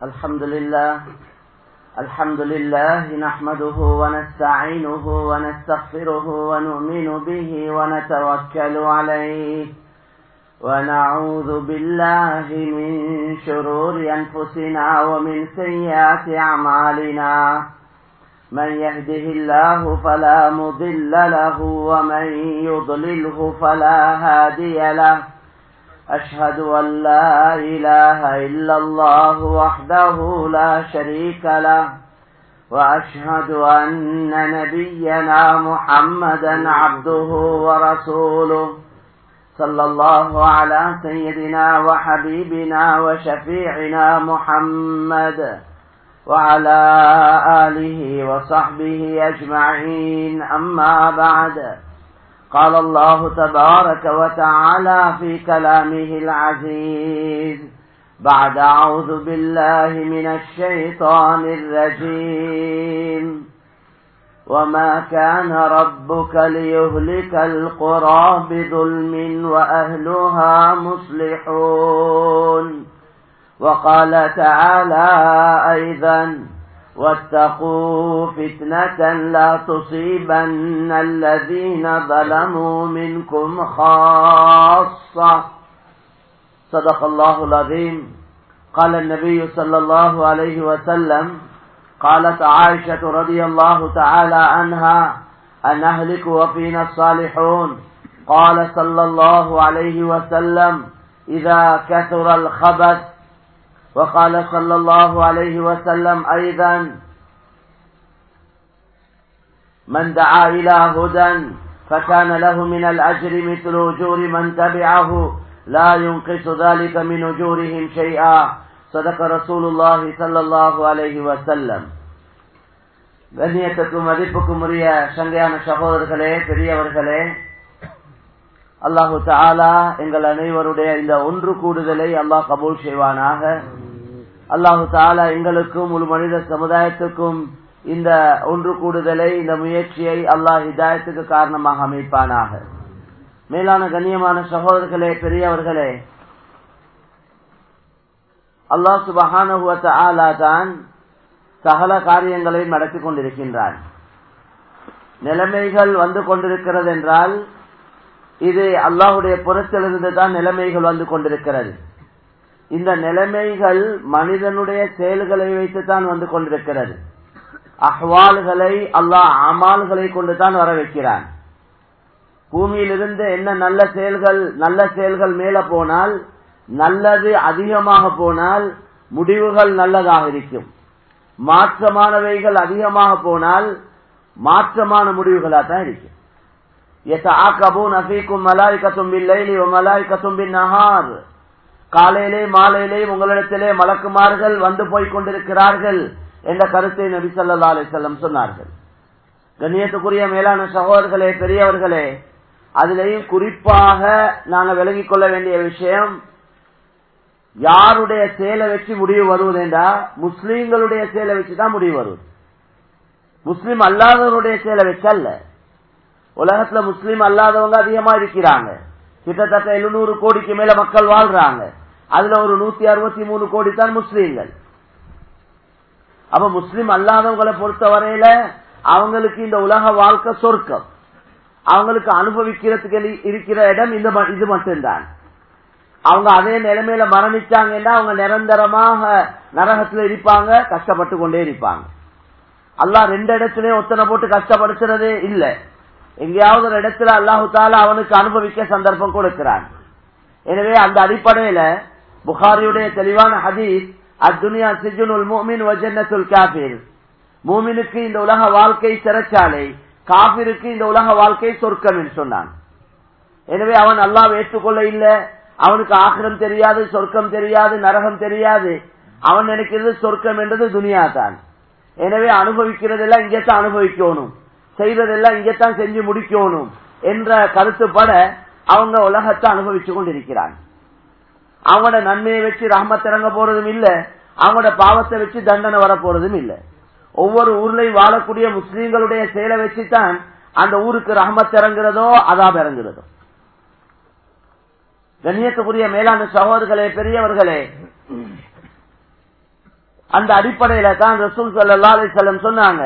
الحمد لله الحمد لله نحمده ونستعينه ونستغفره ونؤمن به ونتوكل عليه ونعوذ بالله من شرور أنفسنا ومن سيئات أعمالنا من يهده الله فلا مضل له ومن يضلله فلا هادي له أشهد أن لا إله إلا الله وحده لا شريك له وأشهد أن نبينا محمدا عبده ورسوله صلى الله على سيدنا وحبيبنا وشفيعنا محمد وعلى آله وصحبه أجمعين أما بعد قال الله تبارك وتعالى في كلامه العزيز بعد أعوذ بالله من الشيطان الرجيم وما كان ربك ليهلك القرى بظلم وأهلها مصلحون وقال تعالى أيضا واتقوا فتنة لا تصيبن الذين ظلموا منكم خاصة صدق الله العظيم قال النبي صلى الله عليه وسلم قالت عائشة رضي الله تعالى عنها أن أهلك وفينا الصالحون قال صلى الله عليه وسلم إذا كثر الخبث وقال صلى الله عليه وسلم أيضا من دعا إلى هدى فكان له من الأجر مثل أجور من تبعه لا ينقص ذلك من أجورهم شيئا صدق رسول الله صلى الله عليه وسلم கண்ணியத்துக்கும் மதிப்புக்கும் உரிய சங்கையான சகோதரர்களே பெரியவர்களே அல்லாஹு தாலா எங்கள் அனைவருடைய இந்த ஒன்று கூடுதலை அல்லாஹ் கபூல் செய்வானாக அல்லாஹு தாலா எங்களுக்கும் ஒரு மனித சமுதாயத்துக்கும் இந்த ஒன்று கூடுதலை இந்த முயற்சியை அல்லாஹ் ஹிதாயத்துக்கு காரணமாக அமைப்பானாக மேலான கண்ணியமான சகோதரர்களே பெரியவர்களே அல்லாஹ் சுபஹானுவத்த ஆலா தான் சகல காரியங்களை நடத்தி கொண்டிருக்கின்றான் நிலைமைகள் வந்து கொண்டிருக்கிறது என்றால் இது அல்லாஹுடைய புறத்திலிருந்து தான் நிலைமைகள் வந்து கொண்டிருக்கிறது இந்த நிலைமைகள் மனிதனுடைய செயல்களை வைத்து தான் வந்து கொண்டிருக்கிறது அஹ்வால்களை அல்லாஹ் அமால்களை கொண்டு தான் வர வைக்கிறான் பூமியிலிருந்து என்ன நல்ல செயல்கள் நல்ல செயல்கள் மேல போனால் நல்லது அதிகமாக போனால் முடிவுகள் நல்லதாக இருக்கும் மாற்றமானவைகள் அதிகமாக போனால் மாற்றமான முடிவுகளாக தான் இருக்கும் يتعاقبون فيكم ملائكة بالليل وملائكة بالنهار காலையிலே மாலையிலே உங்களிடத்திலே மலக்குமார்கள் வந்து போய் கொண்டிருக்கிறார்கள் என்ற கருத்தை நபி சல்லா அலிசல்லம் சொன்னார்கள் கண்ணியத்துக்குரிய மேலான சகோதரர்களே பெரியவர்களே அதிலேயும் குறிப்பாக நாங்கள் விலகிக் கொள்ள வேண்டிய விஷயம் யாருடைய செயலை வச்சு முடிவு வருவது என்றா முஸ்லீம்களுடைய செயலை வச்சு தான் முடிவு வருவது முஸ்லீம் அல்லாதவருடைய செயலை வச்சு அல்ல உலகத்துல முஸ்லீம் அல்லாதவங்க அதிகமா இருக்கிறாங்க கிட்டத்தட்ட எழுநூறு கோடிக்கு மேல மக்கள் வாழ்றாங்க அதுல ஒரு நூத்தி அறுபத்தி மூணு கோடி தான் முஸ்லீம்கள் அப்ப முஸ்லீம் அல்லாதவங்களை பொறுத்த வரையில அவங்களுக்கு இந்த உலக வாழ்க்கை சொர்க்கம் அவங்களுக்கு அனுபவிக்கிறதுக்கு இருக்கிற இடம் இந்த இது மட்டும்தான் அவங்க அதே நிலைமையில மரணிச்சாங்கன்னா அவங்க நிரந்தரமாக நரகத்துல இருப்பாங்க கஷ்டப்பட்டு கொண்டே இருப்பாங்க அல்லா ரெண்டு இடத்துலயும் ஒத்தனை போட்டு கஷ்டப்படுத்துறதே இல்லை எங்கேயாவது ஒரு இடத்துல அல்லாஹு தாலா அவனுக்கு அனுபவிக்க சந்தர்ப்பம் கொடுக்கிறான் எனவே அந்த அடிப்படையில புகாரியுடைய தெளிவான ஹதீஸ் அத்துனியா சிஜுனுல் மூமின் வஜன்னத்துல் காபிர் மூமினுக்கு இந்த உலக வாழ்க்கை சிறைச்சாலை காபிருக்கு இந்த உலக வாழ்க்கை சொர்க்கம் என்று சொன்னான் எனவே அவன் அல்லாவை ஏற்றுக்கொள்ள இல்லை அவனுக்கு ஆக்கிரம் தெரியாது சொர்க்கம் தெரியாது நரகம் தெரியாது அவன் நினைக்கிறது சொர்க்கம் என்றது துனியா தான் எனவே அனுபவிக்கிறதெல்லாம் இங்கே தான் அனுபவிக்கணும் செய்வதெல்லாம் இங்கத்தான் செஞ்சு முடிக்கணும் என்ற கருத்துப்பட அவங்க உலகத்தை அனுபவிச்சு கொண்டிருக்கிறாங்க அவங்களோட நன்மையை வச்சு ரஹமத்திறங்க போறதும் இல்ல அவங்களோட பாவத்தை வச்சு தண்டனை வர போறதும் இல்ல ஒவ்வொரு ஊர்லயும் வாழக்கூடிய முஸ்லீம்களுடைய செயலை வச்சுதான் அந்த ஊருக்கு ரஹமத் இறங்குறதோ அதாப் இறங்குறதோ கண்ணியத்துக்குரிய மேலான சகோதரர்களே பெரியவர்களே அந்த அடிப்படையில தான் ரசூல் சல்லா அலிசல்லம் சொன்னாங்க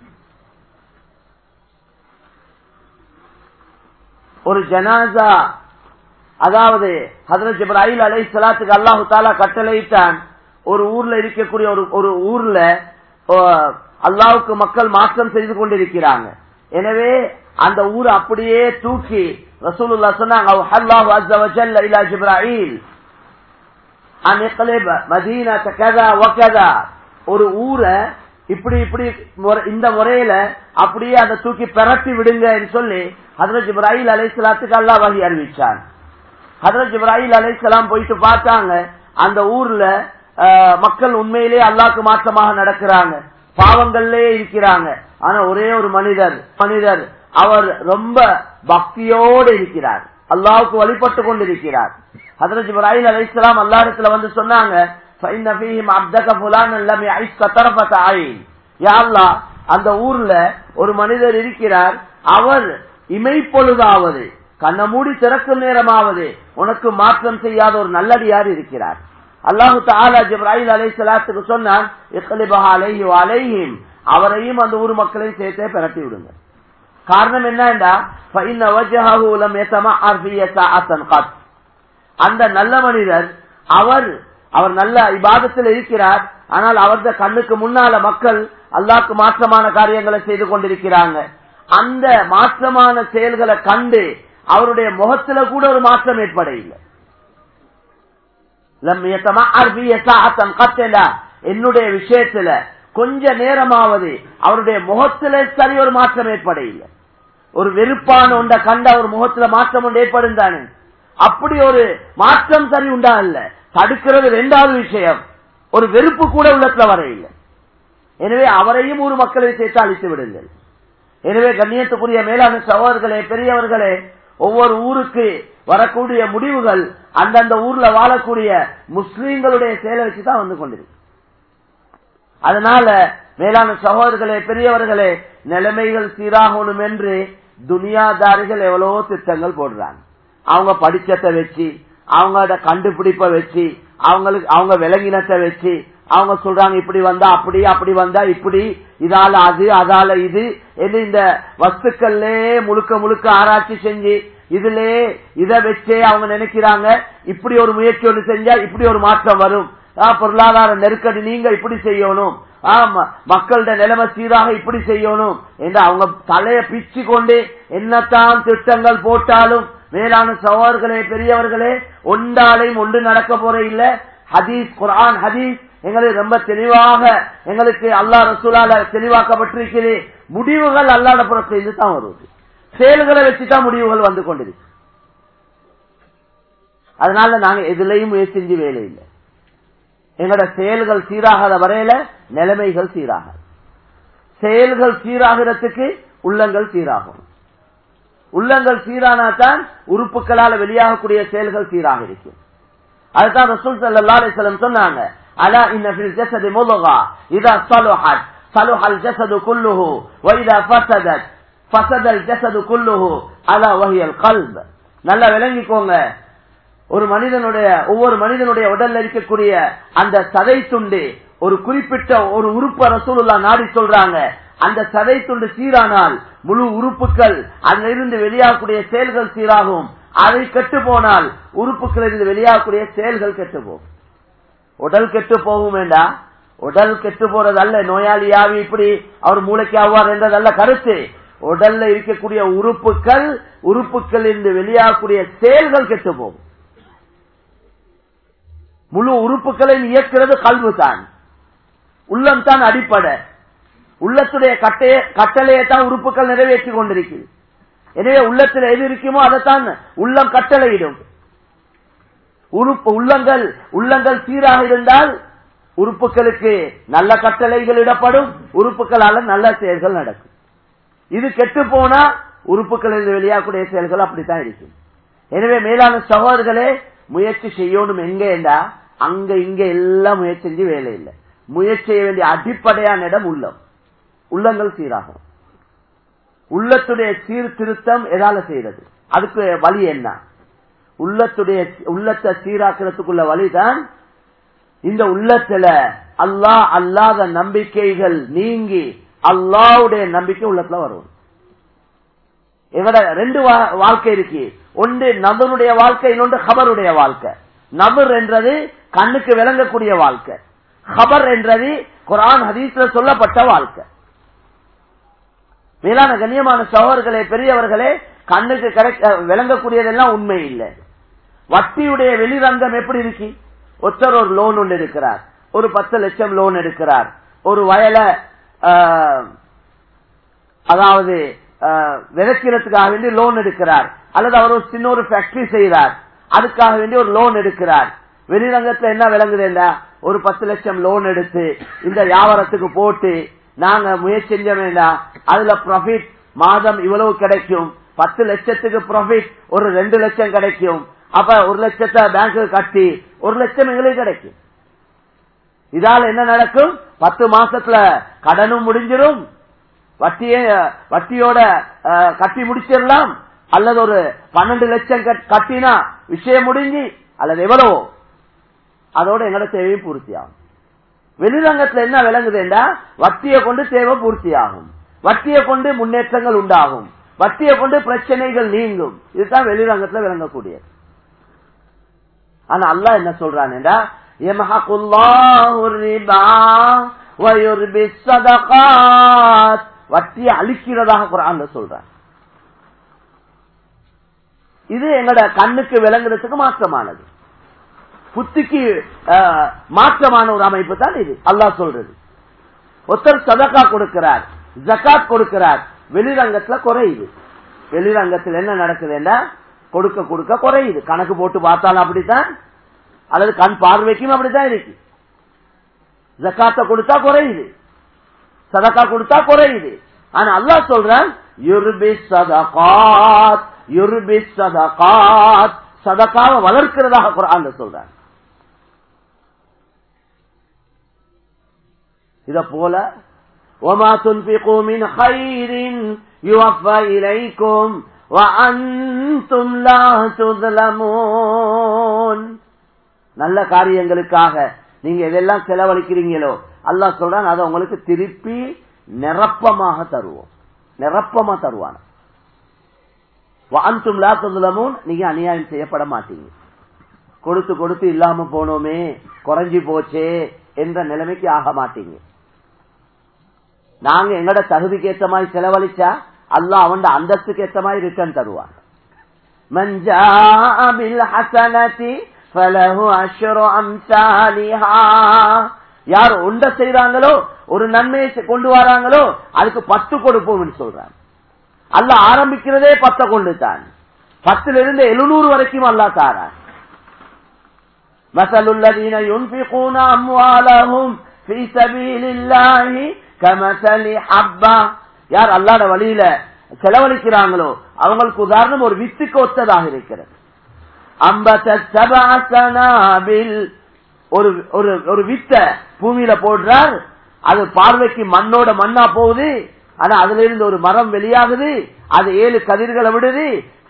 ஒரு ஜனாசா அதாவது ஹதரத் இப்ராஹிம் அலை சலாத்துக்கு அல்லாஹு தாலா கட்டளையிட்டான் ஒரு ஊர்ல இருக்கக்கூடிய ஒரு ஒரு ஊர்ல அல்லாவுக்கு மக்கள் மாற்றம் செய்து கொண்டிருக்கிறாங்க எனவே அந்த ஊர் அப்படியே தூக்கி ரசூலுல்லா சொன்னாங்க அல்லாஹு அஸ்ஸ வஜல்ல இலா ஜிப்ராயில் அன் இக்லிப் மதீனத கதா வகதா ஒரு ஊரை இப்படி இப்படி இந்த முறையில அப்படியே அதை தூக்கி பிரட்டி விடுங்கன்னு சொல்லி ஹதரத் இப்ராஹிம் அலைஹிஸ்ஸலாத்துக்கு அல்லாஹ் வகி அறிவிச்சான் ஹதரத் இப்ராஹிம் அலைஹிஸ்ஸலாம் போயிட்டு பார்த்தாங்க அந்த ஊர்ல மக்கள் உண்மையிலே அல்லாக்கு மாற்றமாக நடக்கிறாங்க பாவங்கள்லே இருக்கிறாங்க ஆனா ஒரே ஒரு மனிதர் மனிதர் அவர் ரொம்ப பக்தியோடு இருக்கிறார் அல்லாவுக்கு வழிபட்டு கொண்டிருக்கிறார் ஹதரத் இப்ராஹிம் அலைஹிஸ்ஸலாம் அல்லா இடத்துல வந்து சொன்னாங்க அந்த ஊர்ல ஒரு மனிதர் இருக்கிறார் அவர் இமைப்பொழுதாவது கண்ண மூடி திறக்கும் நேரமாவது உனக்கு மாற்றம் செய்யாத ஒரு நல்லடியார் இருக்கிறார் அல்லாஹு தாலா ஜிப்ராஹிம் அலை சலாத்துக்கு சொன்னான் அலைஹிம் அவரையும் அந்த ஊர் மக்களையும் சேர்த்தே பிரட்டி விடுங்க காரணம் என்னண்டா அந்த நல்ல மனிதர் அவர் அவர் நல்ல இபாதத்தில் இருக்கிறார் ஆனால் அவரது கண்ணுக்கு முன்னால மக்கள் அல்லாக்கு மாற்றமான காரியங்களை செய்து கொண்டிருக்கிறாங்க அந்த மாற்றமான செயல்களை கண்டு அவருடைய முகத்துல கூட ஒரு மாற்றம் ஏற்பட இல்லை என்னுடைய விஷயத்துல கொஞ்ச நேரமாவது அவருடைய முகத்துல சரி ஒரு மாற்றம் ஏற்பட இல்லை ஒரு வெறுப்பான ஒன்றை கண்ட ஒரு முகத்துல மாற்றம் ஒன்று ஏற்படும் தானே அப்படி ஒரு மாற்றம் சரி உண்டா இல்ல தடுக்கிறது ரெண்டாவது விஷயம் ஒரு வெறுப்பு கூட உள்ளத்துல வர இல்லை எனவே அவரையும் ஊர் மக்களை சேர்த்து அழித்து விடுங்கள் எனவே கண்ணியத்துக்குரிய மேலான சகோதரர்களே பெரியவர்களே ஒவ்வொரு ஊருக்கு வரக்கூடிய முடிவுகள் அந்தந்த ஊர்ல வாழக்கூடிய முஸ்லீம்களுடைய செயலை வச்சுதான் வந்து கொண்டிருக்கு அதனால மேலான சகோதரர்களே பெரியவர்களே நிலைமைகள் சீராகணும் என்று துனியாதாரிகள் எவ்வளவோ திட்டங்கள் போடுறாங்க அவங்க படிச்சத்தை வச்சு அவங்களோட கண்டுபிடிப்ப வச்சு அவங்களுக்கு அவங்க விலங்கினத்தை வச்சு அவங்க சொல்றாங்க இப்படி வந்தா அப்படி அப்படி வந்தா இப்படி இதால அது அதால இது என்று இந்த வஸ்துக்கள்ல முழுக்க முழுக்க ஆராய்ச்சி செஞ்சு இதுல இத வச்சே அவங்க நினைக்கிறாங்க இப்படி ஒரு முயற்சி ஒன்று செஞ்சா இப்படி ஒரு மாற்றம் வரும் பொருளாதார நெருக்கடி நீங்க இப்படி செய்யணும் ஆமா மக்களோட நிலைமை சீராக இப்படி செய்யணும் என்று அவங்க தலைய பிச்சு கொண்டு என்னத்தான் திட்டங்கள் போட்டாலும் மேலான சவார்களே பெரியவர்களே ஒன்றாலையும் ஒன்று நடக்க போற இல்ல ஹதீஸ் குரான் ஹதீஸ் எங்களுக்கு ரொம்ப தெளிவாக எங்களுக்கு அல்லா ரசூலால தெளிவாக்கப்பட்டிருக்கிறது முடிவுகள் அல்லாத புறத்திலிருந்து தான் வருவது செயல்களை வச்சுதான் முடிவுகள் வந்து கொண்டிருக்கு அதனால நாங்க எதுலையும் முயற்சி செஞ்சு வேலை இல்லை எங்களோட செயல்கள் சீராகாத வரையில நிலைமைகள் சீராக செயல்கள் சீராகிறதுக்கு உள்ளங்கள் சீராகும் உள்ளங்கள் சீரானாதான் உறுப்புகளால வெளியாகக்கூடிய செயல்கள் சீராக இருக்கும் அதுதான் ரசூல் சல்லா அலிஸ்லம் சொன்னாங்க அலா இன்னபில் ஜசது முலகா இதா சலுஹத் சலுஹல் ஜசது குல்லுஹு வைதா ஃபசதத் ஃபசதல் ஜசது குல்லுஹு அலா வஹியல் கல்ப் நல்லா விளங்கிக்கோங்க ஒரு மனிதனுடைய ஒவ்வொரு மனிதனுடைய உடல்ல இருக்கக்கூடிய அந்த சதை துண்டு ஒரு குறிப்பிட்ட ஒரு உறுப்ப ரசூலுல்லா நாடி சொல்றாங்க அந்த சதை துண்டு சீரானால் முழு உறுப்புகள் அதிலிருந்து வெளியாகக்கூடிய செயல்கள் சீராகும் அதை கெட்டு போனால் உறுப்புகள் இருந்து வெளியாகக்கூடிய செயல்கள் கெட்டு போகும் உடல் கெட்டு போகும் வேண்டா உடல் கெட்டு போறது அல்ல நோயாளியாவி இப்படி அவர் மூளைக்கு ஆவார் என்றதல்ல கருத்து உடல்ல இருக்கக்கூடிய உறுப்புகள் உறுப்புகள் இருந்து வெளியாகக்கூடிய செயல்கள் கெட்டு போகும் முழு உறுப்புகளை இயக்கிறது கல்வு தான் உள்ளம் தான் அடிப்படை உள்ளத்துடைய கட்டைய கட்டளையை தான் உறுப்புகள் நிறைவேற்றி கொண்டிருக்கிறது எனவே உள்ளத்தில் எது இருக்குமோ அதைத்தான் உள்ளம் கட்டளையிடும் உறுப்பு உள்ளங்கள் உள்ளங்கள் சீராக இருந்தால் உறுப்புகளுக்கு நல்ல கட்டளைகள் இடப்படும் உறுப்புகளால நல்ல செயல்கள் நடக்கும் இது கெட்டு போனா உறுப்புகளில் வெளியாகக்கூடிய செயல்கள் அப்படித்தான் இருக்கும் எனவே மேலான சகோதரர்களே முயற்சி செய்யணும் எங்கேண்டா அங்க இங்க எல்லாம் முயற்சி செஞ்சு வேலை இல்லை முயற்சி செய்ய வேண்டிய அடிப்படையான இடம் உள்ளம் உள்ளங்கள் சீராகும் உள்ளத்துடைய சீர்திருத்தம் எதால செய்யறது அதுக்கு வழி என்ன உள்ளத்துடைய உள்ளத்தை சீராக்கிறதுக்குள்ள வழிதான் இந்த உள்ளத்துல அல்லாஹ் அல்லாத நம்பிக்கைகள் நீங்கி அல்லாவுடைய நம்பிக்கை உள்ளத்துல வரும் எங்கட ரெண்டு வாழ்க்கை இருக்கு ஒன்று நபருடைய வாழ்க்கை இன்னொன்று ஹபருடைய வாழ்க்கை நபர் என்றது கண்ணுக்கு விளங்கக்கூடிய வாழ்க்கை ஹபர் என்றது குரான் ஹதீஸ்ல சொல்லப்பட்ட வாழ்க்கை மேலான கண்ணியமான சகோதரர்களே பெரியவர்களே கண்ணுக்கு கிடைக்க விளங்கக்கூடியதெல்லாம் உண்மை இல்லை வட்டியுடைய வெளிரங்கம் எப்படி இருக்கு ஒருத்தர் ஒரு லோன் ஒன்று எடுக்கிறார் ஒரு பத்து லட்சம் லோன் எடுக்கிறார் ஒரு வயல அதாவது விதைக்கிறதுக்காக வேண்டி லோன் எடுக்கிறார் அல்லது அவர் ஒரு சின்ன ஒரு ஃபேக்டரி செய்கிறார் அதுக்காக வேண்டி ஒரு லோன் எடுக்கிறார் வெளிரங்கத்துல என்ன விளங்குது ஒரு பத்து லட்சம் லோன் எடுத்து இந்த வியாபாரத்துக்கு போட்டு நாங்க முயற்சி செஞ்ச வேண்டாம் அதுல ப்ராஃபிட் மாதம் இவ்வளவு கிடைக்கும் பத்து லட்சத்துக்கு ப்ராஃபிட் ஒரு ரெண்டு லட்சம் கிடைக்கும் அப்ப ஒரு லட்சத்தை பேங்க்கு கட்டி ஒரு லட்சம் எங்களுக்கு கிடைக்கும் இதால என்ன நடக்கும் பத்து மாசத்துல கடனும் முடிஞ்சிடும் வட்டியே வட்டியோட கட்டி முடிச்சிடலாம் அல்லது ஒரு பன்னெண்டு லட்சம் கட்டினா விஷயம் முடிஞ்சு அல்லது எவ்வளவோ அதோட எங்களோட தேவையும் பூர்த்தி ஆகும் வெளிரங்கத்துல என்ன விளங்குதுண்டா வட்டியை கொண்டு தேவை பூர்த்தி ஆகும் வட்டியை கொண்டு முன்னேற்றங்கள் உண்டாகும் வட்டியை கொண்டு பிரச்சனைகள் நீங்கும் இதுதான் வெளிரங்கத்துல விளங்கக்கூடியது ஆனா அல்லா என்ன சொல்றான்டா வட்டியை அழிக்கிறதாக குரான் சொல்றான் இது எங்கட கண்ணுக்கு விளங்குறதுக்கு மாற்றமானது புத்திக்கு மாற்றமான ஒரு அமைப்பு தான் இது அல்லா சொல்றது ஒருத்தர் சதக்கா கொடுக்கிறார் ஜக்காத் கொடுக்கிறார் வெளிரங்கத்துல குறையுது வெளிரங்கத்தில் என்ன நடக்குதுன்னா கொடுக்க கொடுக்க குறையுது கணக்கு போட்டு பார்த்தாலும் அப்படித்தான் அல்லது கண் பார்வைக்கும் அப்படித்தான் இருக்கு ஜக்காத்த கொடுத்தா குறையுது சதக்கா கொடுத்தா குறையுது ஆனா அல்லா சொல்றான் யுர்பி சதகாத் யுர்பி சதகாத் சதக்காவை வளர்க்கிறதாக குரான் சொல்றான் இத போல وما تنفقوا من خير يوفى إليكم وأنتم لا تظلمون நல்ல காரியங்களுக்காக நீங்க எதெல்லாம் செலவழிக்கிறீங்களோ அல்லாஹ் சொல்றான் அதை உங்களுக்கு திருப்பி நிரப்பமாக தருவோம் நிரப்பமா தருவான் வான்தும் லா துலமும் நீங்க அநியாயம் செய்யப்பட மாட்டீங்க கொடுத்து கொடுத்து இல்லாம போனோமே குறைஞ்சி போச்சே என்ற நிலைமைக்கு ஆக மாட்டீங்க நாங்க எங்கட தகுதிக்கு ஏத்த மாதிரி செலவழிச்சா அல்லா அவன் அந்தஸ்துக்கு ஏத்த மாதிரி ரிட்டர்ன் தருவான் மஞ்சா யார் ஒண்ட செய்யறாங்களோ ஒரு நன்மையை கொண்டு வராங்களோ அதுக்கு பத்து கொடுப்போம் சொல்றாங்க அல்ல ஆரம்பிக்கிறதே பத்த கொண்டு தான் பத்துல இருந்து எழுநூறு வரைக்கும் அல்லா தாரான் مثل الذين ينفقون أموالهم في سبيل الله كمثل حبة யார் அல்லாட வழியில செலவழிக்கிறாங்களோ அவங்களுக்கு உதாரணம் ஒரு வித்துக்கு ஒத்ததாக இருக்கிறது ஒரு ஒரு ஒரு வித்த பூமியில போடுறார் அது பார்வைக்கு மண்ணோட மண்ணா போகுது ஆனா அதுல இருந்து ஒரு மரம் வெளியாகுது அது ஏழு கதிர்களை விடுது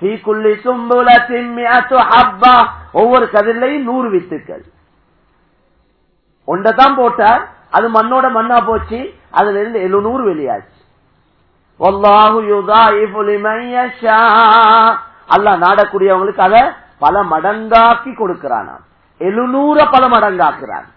ஒவ்வொரு கதிர்லையும் நூறு வித்துக்கள் ஒன்றதான் போட்டார் அது மண்ணோட மண்ணா போச்சு அதுல இருந்து எழுநூறு வெளியாச்சு அல்லா நாடக்கூடியவங்களுக்கு அதை பல மடங்காக்கி கொடுக்கிறானாம் எழுநூற பல மடங்காக்குறான்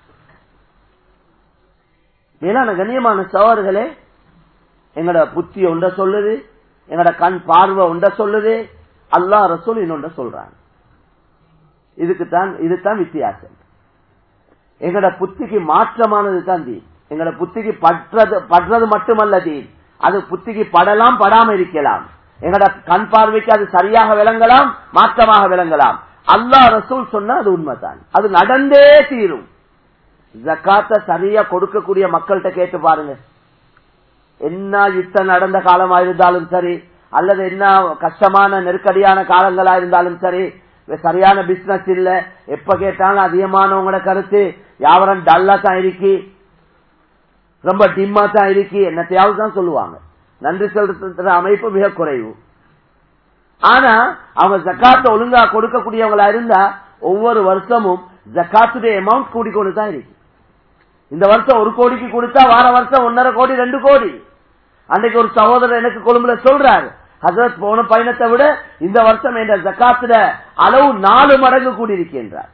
மேலான கண்ணியமான சோழர்களே எங்கட புத்தி ஒன்ற சொல்லுது எங்கட கண் பார்வை ஒன்ற சொல்லுது அல்லா ரசூல் இன்னொன்ற சொல்றாங்க இதுக்குத்தான் இதுதான் வித்தியாசம் எங்கட புத்திக்கு மாற்றமானது தான் தீன் எங்கட புத்திக்கு பற்றது படுறது மட்டுமல்ல தீன் அது புத்திக்கு படலாம் படாம இருக்கலாம் எங்கட கண் பார்வைக்கு அது சரியாக விளங்கலாம் மாற்றமாக விளங்கலாம் அல்லா ரசூல் சொன்னா அது உண்மைதான் அது நடந்தே தீரும் ஜக்காத்த சரியா கொடுக்கக்கூடிய மக்கள்கிட்ட கேட்டு பாருங்க என்ன யுத்தம் நடந்த காலமா இருந்தாலும் சரி அல்லது என்ன கஷ்டமான நெருக்கடியான காலங்களா இருந்தாலும் சரி சரியான பிசினஸ் இல்ல எப்ப கேட்டாலும் அதிகமானவங்களோட கருத்து யாவரம் டல்லா தான் இருக்கு ரொம்ப டிம்மா தான் இருக்கு என்னத்தையாவது தான் சொல்லுவாங்க நன்றி செலுத்துற அமைப்பு மிக குறைவு ஆனா அவங்க ஜக்காத்த ஒழுங்கா கொடுக்கக்கூடியவங்களா இருந்தா ஒவ்வொரு வருஷமும் ஜக்காத்துடைய அமௌண்ட் கூடிக்கொண்டு தான் இருக்கு இந்த வருஷம் ஒரு கோடிக்கு கொடுத்தா வார வருஷம் ஒன்னரை கோடி ரெண்டு கோடி அன்னைக்கு ஒரு சகோதரர் எனக்கு கொழும்புல சொல்றாரு ஹசரத் போன பயணத்தை விட இந்த வருஷம் என்ற ஜக்காத்துல அளவு நாலு மடங்கு கூடியிருக்கின்றார்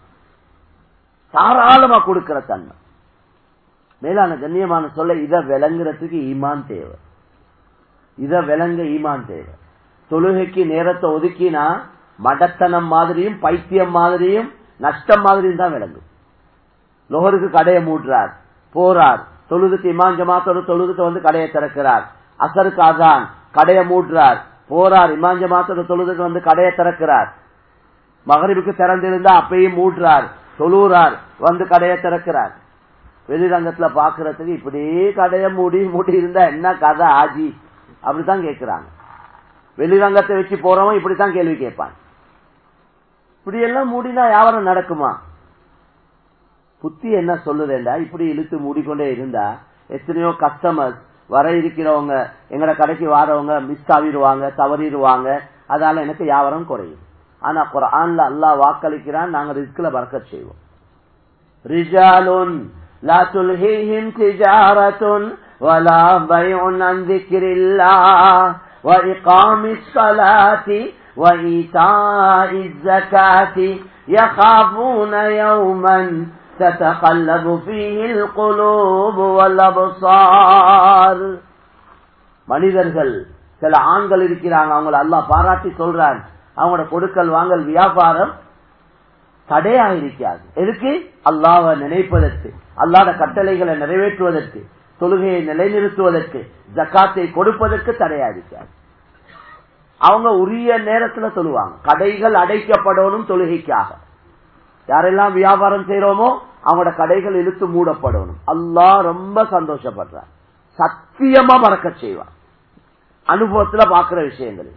தாராளமா கொடுக்கிற தன்மை மேலான கண்ணியமான சொல்ல இத விளங்குறதுக்கு ஈமான் தேவை இத விளங்க ஈமான் தேவை தொழுகைக்கு நேரத்தை ஒதுக்கினா மடத்தனம் மாதிரியும் பைத்தியம் மாதிரியும் நஷ்டம் மாதிரியும் தான் விளங்கும் லோகருக்கு கடையை மூடுறார் போறார் தொழுதுக்கு இமான் ஜமாத்தோட தொழுதுக்கு வந்து கடையை திறக்கிறார் அசருக்கு அதான் கடையை மூடுறார் போறார் இமான் ஜமாத்தோட தொழுதுக்கு வந்து கடையை திறக்கிறார் மகரிபுக்கு திறந்திருந்தா அப்பயும் மூடுறார் தொழுறார் வந்து கடையை திறக்கிறார் வெளிரங்கத்துல பாக்குறதுக்கு இப்படியே கடையை மூடி மூடி இருந்தா என்ன கதை ஆஜி அப்படித்தான் கேட்கிறாங்க வெளிரங்கத்தை வச்சு போறவன் இப்படித்தான் கேள்வி கேட்பான் இப்படி எல்லாம் மூடினா வியாபாரம் நடக்குமா புத்தி என்ன சொல்லுதேண்டா இப்படி இழுத்து மூடிக்கொண்டே இருந்தா எத்தனையோ கஸ்டமர்ஸ் வர இருக்கிறவங்க எங்கட கடைக்கு வாரவங்க மிஸ் ஆகிடுவாங்க தவறிடுவாங்க அதால எனக்கு வியாபாரம் குறையும் ஆனா குரான்ல அல்லாஹ் வாக்களிக்கிறான் நாங்க ரிஸ்க்ல பறக்க செய்வோம் ரிஜாலுன் لا تلهيهم تجارة ولا بيع عن ذكر الله وإقام الصلاة وإيتاء الزكاة يخافون يوما تتقلب فيه القلوب والأبصار மனிதர்கள் சில ஆண்கள் இருக்கிறாங்க அவங்களை அல்லாஹ் பாராட்டி சொல்றான் அவங்களோட கொடுக்கல் வாங்கல் வியாபாரம் தடையாக இருக்காது எதுக்கு அல்லாவை நினைப்பதற்கு அல்லாத கட்டளைகளை நிறைவேற்றுவதற்கு தொழுகையை நிலைநிறுத்துவதற்கு ஜக்காத்தை கொடுப்பதற்கு தடையா இருக்காது அவங்க உரிய நேரத்துல சொல்லுவாங்க கடைகள் அடைக்கப்படணும் தொழுகைக்காக யாரெல்லாம் வியாபாரம் செய்யறோமோ அவங்களோட கடைகள் இழுத்து மூடப்படணும் அல்லாஹ் ரொம்ப சந்தோஷப்படுறார் சத்தியமா மறக்க செய்வார் அனுபவத்துல பாக்குற விஷயங்கள்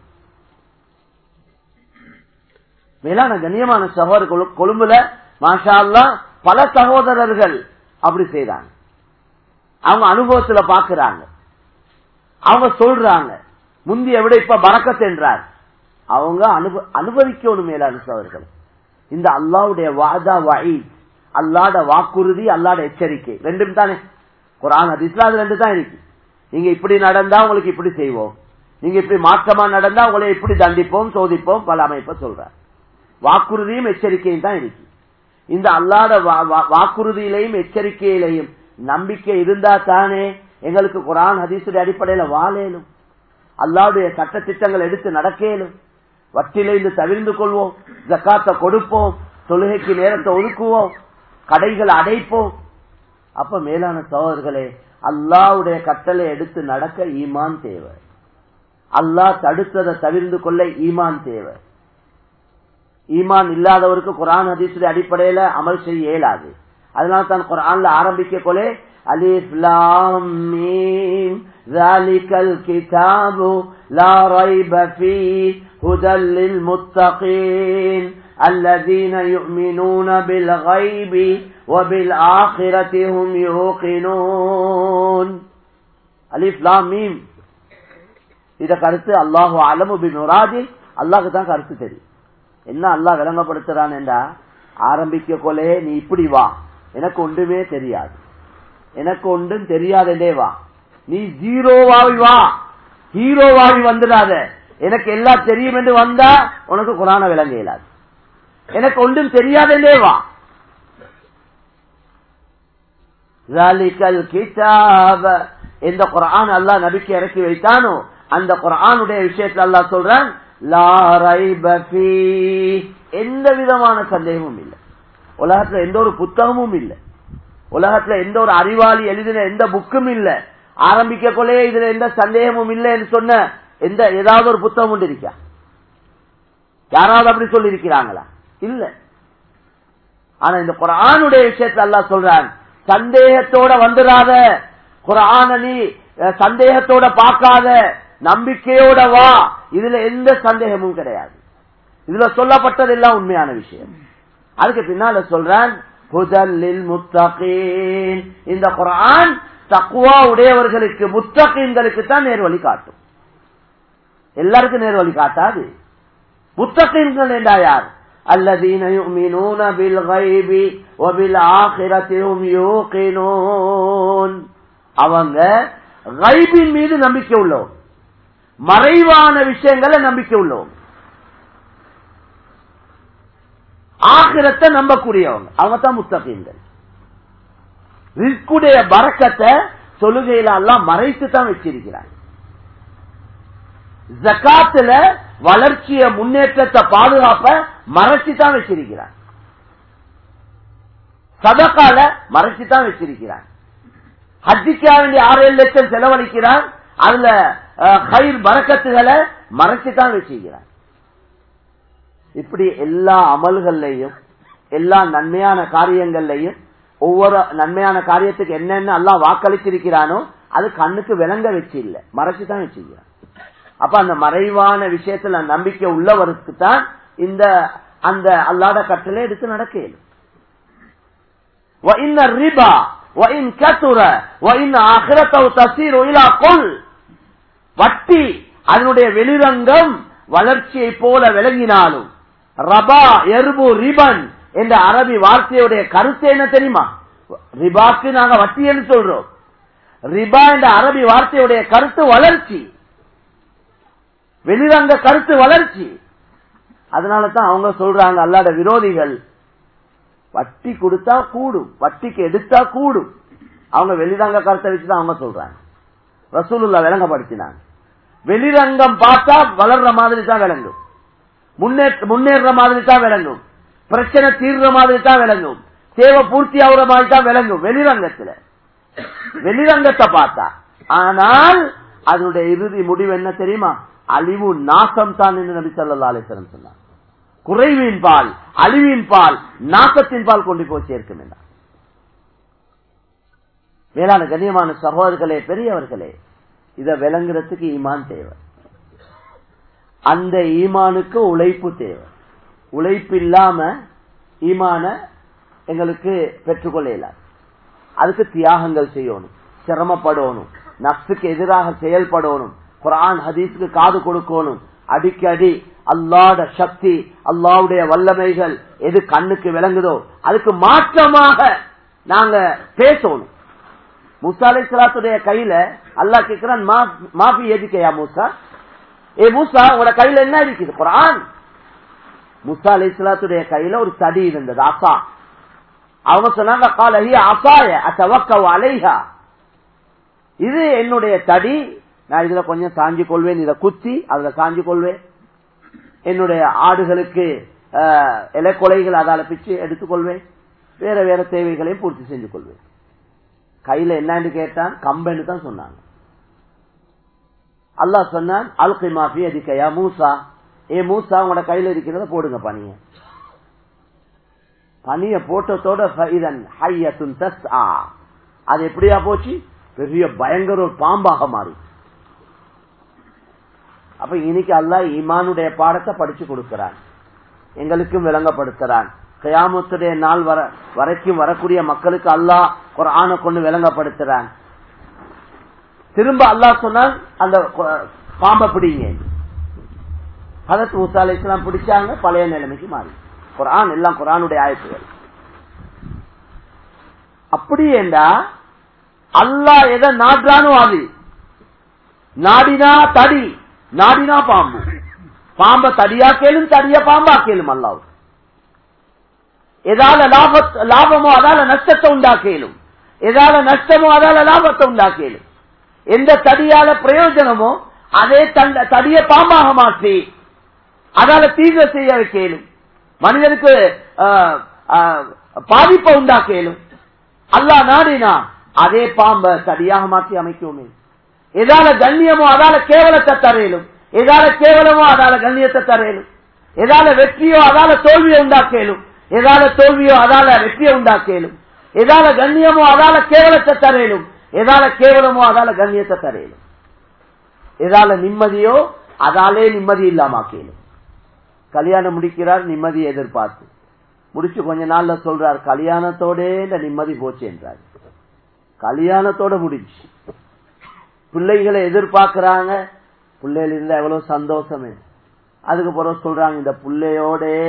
மேலான கண்ணியமான சகோதரர் கொழும்புல மாஷா அல்லா பல சகோதரர்கள் அப்படி செய்றாங்க அவங்க அனுபவத்துல பாக்குறாங்க அவங்க சொல்றாங்க முந்திய விட இப்ப பறக்கத் என்றார் அவங்க அனுப அனுபவிக்கணும் மேலான சகோதரர்கள் இந்த அல்லாவுடைய வாதா வாயி அல்லாட வாக்குறுதி அல்லாட எச்சரிக்கை ரெண்டும் தானே குரான் ஹதீஸ்ல அது ரெண்டு தான் இருக்கு நீங்க இப்படி நடந்தா உங்களுக்கு இப்படி செய்வோம் நீங்க இப்படி மாற்றமா நடந்தா உங்களை இப்படி தண்டிப்போம் சோதிப்போம் பல அமைப்ப சொல்ற வாக்குறுதியும் எச்சரிக்கையும் தான் இருக்கு இந்த அல்லாத வாக்குறுதியிலையும் எச்சரிக்கையிலையும் நம்பிக்கை இருந்தா தானே எங்களுக்கு குரான் ஹதீசுடைய அடிப்படையில வாழேலும் அல்லாவுடைய சட்ட திட்டங்கள் எடுத்து நடக்கலும் வட்டிலிருந்து தவிர்ந்து கொள்வோம் ஜக்காத்தை கொடுப்போம் தொழுகைக்கு நேரத்தை ஒதுக்குவோம் கடைகளை அடைப்போம் அப்ப மேலான சோதர்களே அல்லாவுடைய கட்டளை எடுத்து நடக்க ஈமான் தேவை அல்லாஹ் தடுத்ததை தவிர்ந்து கொள்ள ஈமான் தேவை ஈமான் இல்லாதவருக்கு குரான் ஹதீசுடைய அடிப்படையில அமல் செய்ய இயலாது அதனால தான் குரான்ல ஆரம்பிக்க கொலே அலிஃப் லாம் மீம் ذلك الكتاب لا ريب فيه هدى للمتقين الذين يؤمنون بالغيب وبالآخرة هم يوقنون அலிஃப் லாம் மீம் இத கருத்து அல்லாஹு அலமு பின் முராதில் அல்லாஹுக்கு தான் கருத்து தெரியும் என்ன அல்லாஹ் விளங்கப்படுத்துறான் என்றா ஆரம்பிக்க கொலே நீ இப்படி வா எனக்கு ஒன்றுமே தெரியாது எனக்கு ஒன்றும் தெரியாதே வா நீ ஜீரோவாவி வா ஹீரோவாவி வந்துடாத எனக்கு எல்லாம் தெரியும் என்று வந்தா உனக்கு குரான விளங்க இயலாது எனக்கு ஒன்றும் தெரியாதே வா எந்த குரான் அல்லா நபிக்கு இறக்கி வைத்தானோ அந்த குரானுடைய விஷயத்துல அல்லா சொல்றான் எந்த விதமான சந்தேகமும் இல்லை உலகத்துல எந்த ஒரு புத்தகமும் இல்லை உலகத்துல எந்த ஒரு அறிவாளி எழுதின எந்த புக்கும் இல்ல ஆரம்பிக்க கொள்ளே இதுல எந்த சந்தேகமும் இல்லை என்று சொன்ன எந்த ஏதாவது ஒரு புத்தகம் உண்டு இருக்கா யாராவது அப்படி சொல்லி இருக்கிறாங்களா இல்ல ஆனா இந்த குரானுடைய விஷயத்துல அல்லா சொல்றான் சந்தேகத்தோட வந்துடாத குரான நீ சந்தேகத்தோட பார்க்காத நம்பிக்கையோட வா இதுல எந்த சந்தேகமும் கிடையாது இதுல சொல்லப்பட்டது எல்லாம் உண்மையான விஷயம் அதுக்கு பின்னால சொல்றான் இந்த குரான் தக்குவா உடையவர்களுக்கு முத்தகீன்களுக்கு தான் நேர்வழி காட்டும் எல்லாருக்கும் நேர்வழி காட்டாது முத்தகீன்கள் என்றா யார் الذين يؤمنون بالغيب وبالآخرة هم يوقنون அவங்க கைபின் மீது நம்பிக்கை உள்ளோம் மறைவான விஷயங்களை நம்பிக்கை உள்ளோம் ஆகிரத்தை நம்பக்கூடியவங்க அவங்க தான் முத்தகீன்கள் ரிஸ்குடைய பறக்கத்தை தொழுகையில எல்லாம் மறைத்து தான் வச்சிருக்கிறாங்க ஜக்காத்துல வளர்ச்சிய முன்னேற்றத்தை பாதுகாப்ப மறைச்சு தான் வச்சிருக்கிறான் சதக்கால மறைச்சு தான் வச்சிருக்கிறான் ஹஜ்ஜிக்கா வேண்டிய ஆறு ஏழு லட்சம் செலவழிக்கிறான் அதுல கயிர் பறக்கத்துகளை மறைச்சு தான் வச்சிருக்கிறான் இப்படி எல்லா அமல்கள்லையும் எல்லா நன்மையான காரியங்கள்லையும் ஒவ்வொரு நன்மையான காரியத்துக்கு என்னென்ன எல்லாம் வாக்களிச்சிருக்கிறானோ அது கண்ணுக்கு விளங்க வச்சு இல்லை மறைச்சு தான் வச்சிருக்கிறான் அப்ப அந்த மறைவான விஷயத்துல நம்பிக்கை உள்ளவருக்கு தான் இந்த அந்த அல்லாத கட்டளை எடுத்து நடக்க இயலும் ரிபா வட்டி அதனுடைய வெளிரங்கம் வளர்ச்சியை போல விளங்கினாலும் ரபா எருபு ரிபன் என்ற அரபி வார்த்தையுடைய கருத்து என்ன தெரியுமா ரிபாக்கு நாங்க வட்டி என்று சொல்றோம் ரிபா என்ற அரபி வார்த்தையுடைய கருத்து வளர்ச்சி வெளிரங்க கருத்து வளர்ச்சி அதனால தான் அவங்க சொல்றாங்க அல்லாத விரோதிகள் வட்டி கொடுத்தா கூடும் வட்டிக்கு எடுத்தா கூடும் அவங்க வெளிரங்க கருத்தை வச்சுதான் அவங்க சொல்றாங்க ரசூலுல்லா விளங்கப்படுத்தினாங்க வெளிரங்கம் பார்த்தா வளர்ற மாதிரி தான் விளங்கும் முன்னேற மாதிரி தான் விளங்கும் பிரச்சனை தீர்ற மாதிரி தான் விளங்கும் தேவை பூர்த்தி ஆகுற மாதிரி தான் விளங்கும் வெளிரங்கத்துல வெளிரங்கத்தை பார்த்தா ஆனால் அதனுடைய இறுதி முடிவு என்ன தெரியுமா அழிவு நாசம் தான் என்று நபி சொல்லா அலிஸ்வரம் சொன்னார் குறைவின் பால் அழிவின் பால் நாசத்தின் பால் கொண்டு போய் சேர்க்கும் என்றார் மேலான கண்ணியமான சகோதரர்களே பெரியவர்களே இத விளங்குறதுக்கு ஈமான் தேவை அந்த ஈமானுக்கு உழைப்பு தேவை உழைப்பு இல்லாம ஈமான எங்களுக்கு பெற்றுக்கொள்ள இயலாது அதுக்கு தியாகங்கள் செய்யணும் சிரமப்படணும் நப்சுக்கு எதிராக செயல்படணும் குரான் ஹதீஸுக்கு காது கொடுக்கணும் அடிக்கடி அல்லாட சக்தி அல்லாவுடைய வல்லமைகள் எது கண்ணுக்கு விளங்குதோ அதுக்கு மாற்றமாக நாங்க பேசணும் முசா அலை சலாத்துடைய கையில அல்லா கேட்கிறான் மாஃபி எதுக்கையா மூசா ஏ மூசா உங்களோட கையில என்ன இருக்குது குரான் முசா அலை சலாத்துடைய கையில ஒரு தடி இருந்தது அசா அவங்க சொன்னாங்க காலஹி அசாய அத்தவக்க அலைஹா இது என்னுடைய தடி நான் இதுல கொஞ்சம் சாஞ்சி கொள்வேன் இதை குத்தி அதுல சாஞ்சி கொள்வேன் என்னுடைய ஆடுகளுக்கு இலைக்கொலைகள் அதால பிச்சு எடுத்துக்கொள்வேன் வேற வேற தேவைகளையும் பூர்த்தி செஞ்சு கொள்வேன் கையில என்னன்னு கேட்டான் கம்பெனு தான் சொன்னாங்க அல்லா சொன்னான் அல்கை மாஃபி அதிக்கையா மூசா ஏ மூசா உங்களோட கையில இருக்கிறத போடுங்க பனிய பனிய போட்டதோட அது எப்படியா போச்சு பெரிய பயங்கர ஒரு பாம்பாக மாறி அப்ப இன்னைக்கு அல்லா ஈமானுடைய பாடத்தை படிச்சு கொடுக்கிறான் எங்களுக்கும் விளங்கப்படுத்துறான் கயாமத்துடைய நாள் வர வரைக்கும் வரக்கூடிய மக்களுக்கு அல்லாஹ் ஒரு ஆணை கொண்டு விளங்கப்படுத்துறான் திரும்ப அல்லாஹ் சொன்னால் அந்த பாம்பை பிடிங்க ஹதத் மூசா அலி இஸ்லாம் பிடிச்சாங்க பழைய நிலைமைக்கு மாறி குரான் எல்லாம் குரானுடைய ஆயத்துகள் அப்படி என்றா அல்லாஹ் எதை நாடுறானோ அது நாடினா தடி நாடினா பாம்பு பாம்ப தடியா கேளும் தடிய பாம்பா கேளும் அல்லாவும் எதால லாபமோ அதால நஷ்டத்தை உண்டாக்கலும் எதால நஷ்டமோ அதால லாபத்தை உண்டாக்கலும் எந்த தடியால பிரயோஜனமோ அதே தடிய பாம்பாக மாற்றி அதால தீவிர செய்ய வைக்கலும் மனிதனுக்கு பாதிப்பை உண்டாக்கலும் அல்லா நாடினா அதே பாம்ப தடியாக மாற்றி அமைக்கவுமே எதால கண்ணியமோ அதால கேவலத்தை தரையிலும் எதால கேவலமோ அதால கண்ணியத்தை தரையிலும் எதால வெற்றியோ அதால தோல்வியை உண்டாக்கலும் எதால தோல்வியோ அதால வெற்றியை உண்டாக்கலும் எதால கண்ணியமோ அதால கேவலத்தை தரையிலும் எதால கேவலமோ அதால கண்ணியத்தை தரையிலும் எதால நிம்மதியோ அதாலே நிம்மதி இல்லாமக்கலும் கல்யாணம் முடிக்கிறார் நிம்மதி எதிர்பார்த்து முடிச்சு கொஞ்ச நாள்ல சொல்றார் கல்யாணத்தோட இந்த நிம்மதி போச்சு என்றார் கல்யாணத்தோட முடிச்சு பிள்ளைகளை எதிர்பார்க்கிறாங்க பிள்ளைகள் இருந்தா எவ்வளவு சந்தோஷமே அதுக்கு பிறகு சொல்றாங்க இந்த பிள்ளையோட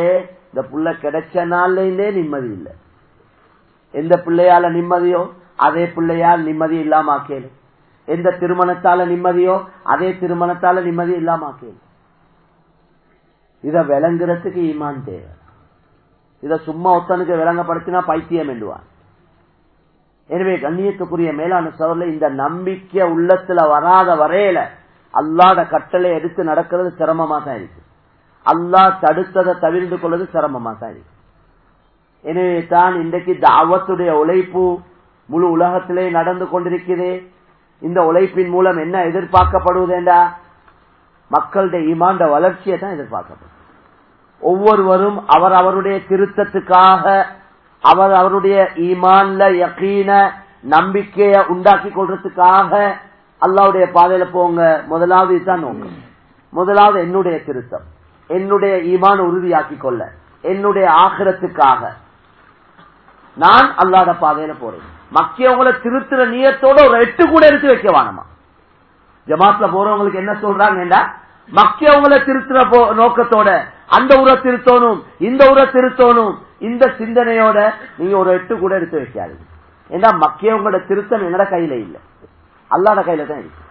இந்த புள்ள கிடைச்ச நாள்லேருந்தே நிம்மதி இல்லை எந்த பிள்ளையால நிம்மதியோ அதே பிள்ளையால் நிம்மதி இல்லாம ஆக்கேலும் எந்த திருமணத்தால நிம்மதியோ அதே திருமணத்தால நிம்மதி இல்லாம ஆக்கேலும் இத விளங்குறதுக்கு ஈமான் தேவை இத சும்மா ஒத்தனுக்கு விளங்கப்படுத்தினா பைத்தியம் என்றுவான் எனவே கண்ணியத்துக்குரிய மேலான சோழர்ல இந்த நம்பிக்கை உள்ளத்துல வராத வரையில அல்லாத கட்டளை எடுத்து நடக்கிறது சிரமமா தான் இருக்கு அல்லாஹ் தடுத்ததை தவிர்த்து கொள்வது சிரமமா தான் இருக்கு எனவே தான் இன்றைக்கு தாவத்துடைய உழைப்பு முழு உலகத்திலே நடந்து கொண்டிருக்கிறதே இந்த உழைப்பின் மூலம் என்ன எதிர்பார்க்கப்படுவதேண்டா மக்களுடைய இமாண்ட வளர்ச்சியை தான் எதிர்பார்க்கப்படும் ஒவ்வொருவரும் அவர் அவருடைய திருத்தத்துக்காக அவர் அவருடைய ஈமான்ல யக்கீன நம்பிக்கைய உண்டாக்கி கொள்றதுக்காக அல்லாவுடைய பாதையில போங்க முதலாவது இதுதான் நோக்கம் முதலாவது என்னுடைய திருத்தம் என்னுடைய ஈமான் உறுதியாக்கி கொள்ள என்னுடைய ஆகிரத்துக்காக நான் அல்லாத பாதையில போறேன் மக்கியவங்களை திருத்துற நீயத்தோட ஒரு எட்டு கூட எடுத்து வைக்க வேணுமா ஜமாத்ல போறவங்களுக்கு என்ன சொல்றாங்கன்னா மக்கியவங்களை திருத்துற நோக்கத்தோட அந்த உரை திருத்தணும் இந்த உரை திருத்தணும் இந்த சிந்தனையோட நீங்க ஒரு எட்டு கூட எடுத்து வைக்காது ஏன்னா மக்கியவங்களோட திருத்தம் எங்கட கையில இல்ல அல்லாத கையில தான் இருக்கு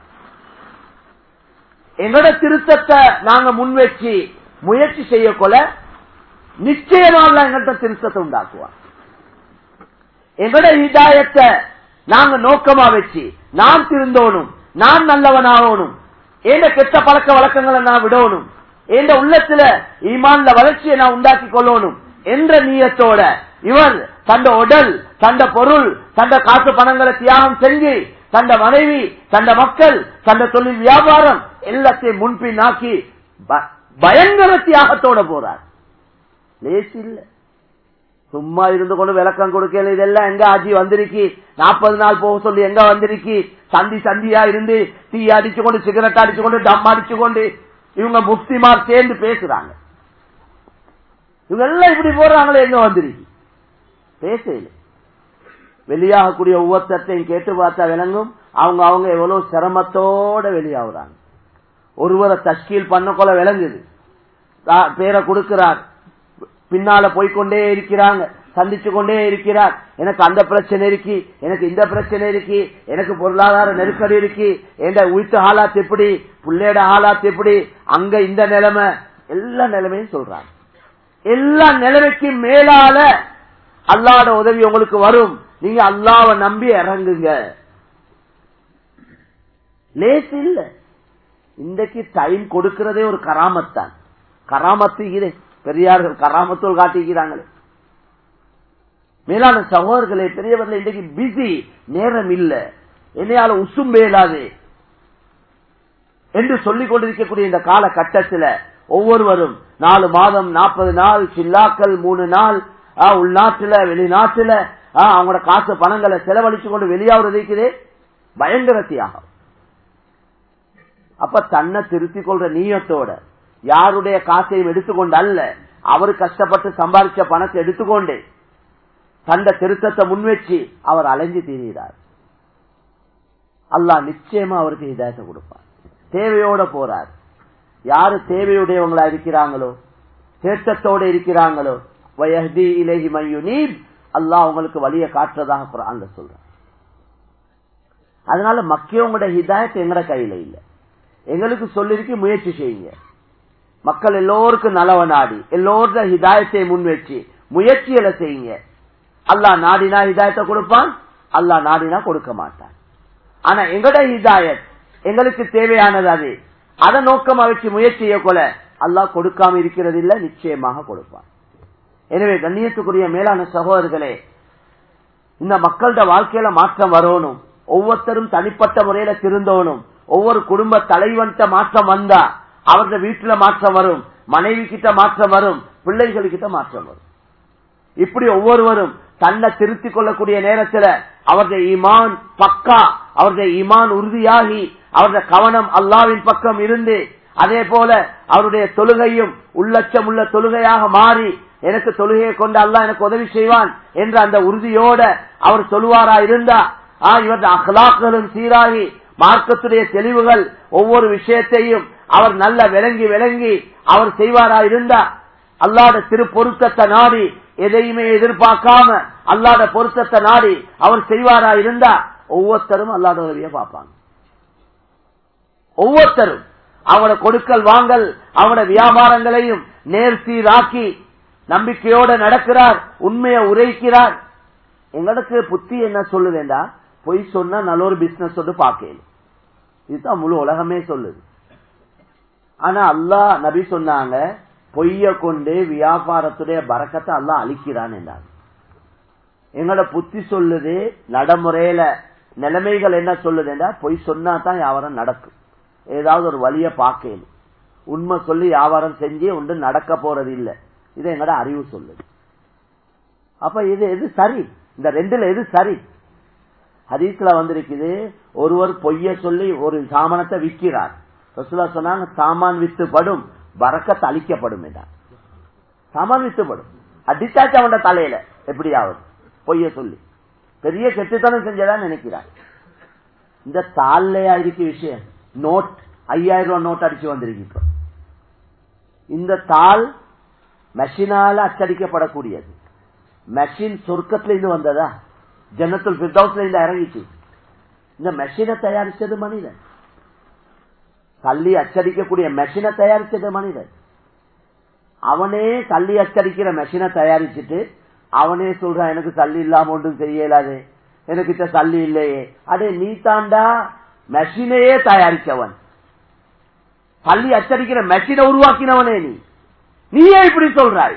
எங்கட திருத்தத்தை நாங்க முன் வச்சு முயற்சி செய்யக்கொள்ள நிச்சயமா எங்கள்கிட்ட திருத்தத்தை உண்டாக்குவார் எங்கட இதாயத்தை நாங்க நோக்கமா வச்சு நான் திருந்தோணும் நான் நல்லவனாகணும் ஏண்ட கெட்ட பழக்க வழக்கங்களை நான் விடணும் எந்த உள்ளத்துல ஈமான்ல வளர்ச்சியை நான் உண்டாக்கி கொள்ளணும் என்ற நீயத்தோட இவர் தந்த உடல் தந்த பொருள் தந்த காசு பணங்களை தியாகம் செஞ்சு தந்த மனைவி தந்த மக்கள் தந்த தொழில் வியாபாரம் எல்லாத்தையும் முன்பின் ஆக்கி பயங்கர தியாகத்தோட போறார் லேசி இல்ல சும்மா இருந்து கொண்டு விளக்கம் கொடுக்கல இதெல்லாம் எங்க ஆஜி வந்திருக்கி நாற்பது நாள் போக சொல்லி எங்க வந்திருக்கி சந்தி சந்தியா இருந்து தீ அடிச்சு கொண்டு சிகரெட் அடிச்சு கொண்டு டம் அடிச்சு கொண்டு இவங்க முஃப்திமார் சேர்ந்து பேசுறாங்க இவங்க எல்லாம் இப்படி போடுறாங்களே எங்க வந்திருக்கு பேசல வெளியாகக்கூடிய ஒவ்வொருத்தையும் கேட்டு பார்த்தா விளங்கும் அவங்க அவங்க எவ்வளவு சிரமத்தோட வெளியாகுறாங்க ஒருவரை தஷ்கீல் பண்ண விளங்குது பேரை கொடுக்கிறார் பின்னால போய்கொண்டே இருக்கிறாங்க சந்திச்சு கொண்டே இருக்கிறார் எனக்கு அந்த பிரச்சனை இருக்கு எனக்கு இந்த பிரச்சனை இருக்கு எனக்கு பொருளாதார நெருக்கடி இருக்கு என்ற உயிர்த்த ஹாலாத் எப்படி புள்ளையோட ஹாலாத் எப்படி அங்க இந்த நிலைமை எல்லா நிலைமையும் சொல்றாங்க எல்லா நிலைமைக்கும் மேலால அல்லாட உதவி உங்களுக்கு வரும் நீங்க அல்லாவை நம்பி இறங்குங்க லேஸ் இல்ல இன்றைக்கு டைம் கொடுக்கிறதே ஒரு கராமத்தான் கராமத்து இது பெரியார்கள் கராமத்தோல் காட்டிக்கிறாங்களே மேலான சகோதரர்களே பெரியவர்கள் இன்றைக்கு பிஸி நேரம் இல்ல என்னையால உசும் மேலாது என்று சொல்லிக் கொண்டிருக்கக்கூடிய இந்த கால கட்டத்தில் ஒவ்வொருவரும் நாலு மாதம் நாற்பது நாள் சில்லாக்கள் மூணு நாள் உள்நாட்டுல வெளிநாட்டுல அவங்களோட காசு பணங்களை செலவழிச்சு கொண்டு வெளியாகிறது பயங்கர தியாகம் அப்ப தன்னை திருத்திக் கொள்ற நீயத்தோட யாருடைய காசையும் எடுத்துக்கொண்டு அல்ல அவர் கஷ்டப்பட்டு சம்பாதிச்ச பணத்தை எடுத்துக்கொண்டு தந்த திருத்தத்தை முன்வச்சு அவர் அலைஞ்சு தீர்கிறார் அல்லாஹ் நிச்சயமா அவருக்கு இதாயத்தை கொடுப்பார் தேவையோட போறார் யாரு தேவையுடையவங்களா இருக்கிறாங்களோ தேட்டத்தோட இருக்கிறாங்களோ வயஹதி இலேஹி மையுனீப் அல்லாஹ் உங்களுக்கு வழிய காட்டுறதாக குரான்ல சொல்ற அதனால மக்கியவங்களோட ஹிதாயத் எங்கட கையில இல்ல எங்களுக்கு சொல்லிருக்கு முயற்சி செய்யுங்க மக்கள் எல்லோருக்கும் நலவ நாடி எல்லோருட ஹிதாயத்தை முன் வச்சு முயற்சிகளை செய்யுங்க அல்லா நாடினா ஹிதாயத்தை கொடுப்பான் அல்லா நாடினா கொடுக்க மாட்டான் ஆனா எங்கட ஹிதாயத் எங்களுக்கு தேவையானது அது அதை நோக்கமா வச்சு முயற்சி கொல அல்லாஹ் கொடுக்காம இருக்கிறது இல்ல நிச்சயமாக கொடுப்பான் எனவே கண்ணியத்துக்குரிய மேலான சகோதரர்களே இந்த மக்களோட வாழ்க்கையில மாற்றம் வரணும் ஒவ்வொருத்தரும் தனிப்பட்ட முறையில திருந்தோணும் ஒவ்வொரு குடும்ப தலைவன்கிட்ட மாற்றம் வந்தா அவരുടെ வீட்டுல மாற்றம் வரும் மனைவி கிட்ட மாற்றம் வரும் பிள்ளைகள் கிட்ட மாற்றம் வரும் இப்படி ஒவ்வொருவரும் தன்னை திருத்திக் கொள்ளக்கூடிய நேரத்துல அவருடைய ஈமான் பக்கா அவருடைய ஈமான் உறுதியாகி அவருடைய கவனம் அல்லாவின் பக்கம் இருந்து அதே போல அவருடைய தொழுகையும் உள்ளச்சம் உள்ள தொழுகையாக மாறி எனக்கு தொழுகையை கொண்டு அல்லா எனக்கு உதவி செய்வான் என்ற அந்த உறுதியோட அவர் சொல்லுவாரா இருந்தா இவருடைய அகலாக்களும் சீராகி மார்க்கத்துடைய தெளிவுகள் ஒவ்வொரு விஷயத்தையும் அவர் நல்ல விளங்கி விளங்கி அவர் செய்வாரா இருந்தா அல்லாட திரு பொருத்தத்தை நாடி எதையுமே எதிர்பார்க்காம அல்லாட பொருத்தத்தை நாடி அவர் செய்வாரா இருந்தா ஒவ்வொருத்தரும் அல்லாட உதவிய பார்ப்பாங்க ஒவ்வொருத்தரும் அவனோட கொடுக்கல் வாங்கல் அவனோட வியாபாரங்களையும் நேர்சீராக்கி நம்பிக்கையோட நடக்கிறார் உண்மையை உரைக்கிறார் எங்களுக்கு புத்தி என்ன சொல்லுவேண்டா பொய் சொன்னா நல்ல ஒரு பிசினஸ் ஒன்று பார்க்கல இதுதான் முழு உலகமே சொல்லுது ஆனா அல்லாஹ் நபி சொன்னாங்க பொய்ய கொண்டு வியாபாரத்துடைய பறக்கத்தை அல்லாஹ் அழிக்கிறான் என்றாங்க எங்களோட புத்தி சொல்லுது நடைமுறையில நிலைமைகள் என்ன சொல்லுதுன்னா பொய் சொன்னா தான் வியாபாரம் நடக்கும் ஏதாவது ஒரு வழிய பார்க்கணும் உண்மை சொல்லி வியாபாரம் செஞ்சு ஒன்று நடக்க போறது இல்லை இது எங்களோட அறிவு சொல்லுது அப்ப இது எது சரி இந்த ரெண்டுல எது சரி ஹதீஸ்ல வந்திருக்குது ஒருவர் பொய்ய சொல்லி ஒரு சாமானத்தை விற்கிறார் ரசூலா சொன்னாங்க சாமான் வித்துப்படும் பறக்கத்து அழிக்கப்படும் என்றார் சாமான் வித்துப்படும் அடிச்சாச்சு அவன் தலையில எப்படியாவது பொய்ய சொல்லி பெரிய கெட்டுத்தனம் செஞ்சதான் நினைக்கிறார் இந்த தாள்லையா இருக்கு விஷயம் நோட் ஐயாயிரம் ரூபாய் நோட் அடிச்சு வந்திருக்கு இப்ப இந்த தாள் மெஷினால அச்சடிக்கப்படக்கூடியது மெஷின் சொர்க்கத்துல இருந்து வந்ததா ஜன்னத்துல் பிர்தௌஸ்ல இருந்து இறங்கிச்சு இந்த மெஷினை தயாரிச்சது மனிதன் கல்லி அச்சடிக்கக்கூடிய மெஷினை தயாரிச்சது மனிதன் அவனே கல்லி அச்சடிக்கிற மெஷினை தயாரிச்சுட்டு அவனே சொல்றான் எனக்கு சல்லி இல்லாம ஒன்றும் செய்யலாது எனக்கு கிட்ட சல்லி இல்லையே அடே நீ தாண்டா மெஷினையே தயாரிச்சவன் கல்லி அச்சடிக்கிற மெஷினை உருவாக்கினவனே நீ நீயே இப்படி சொல்றாய்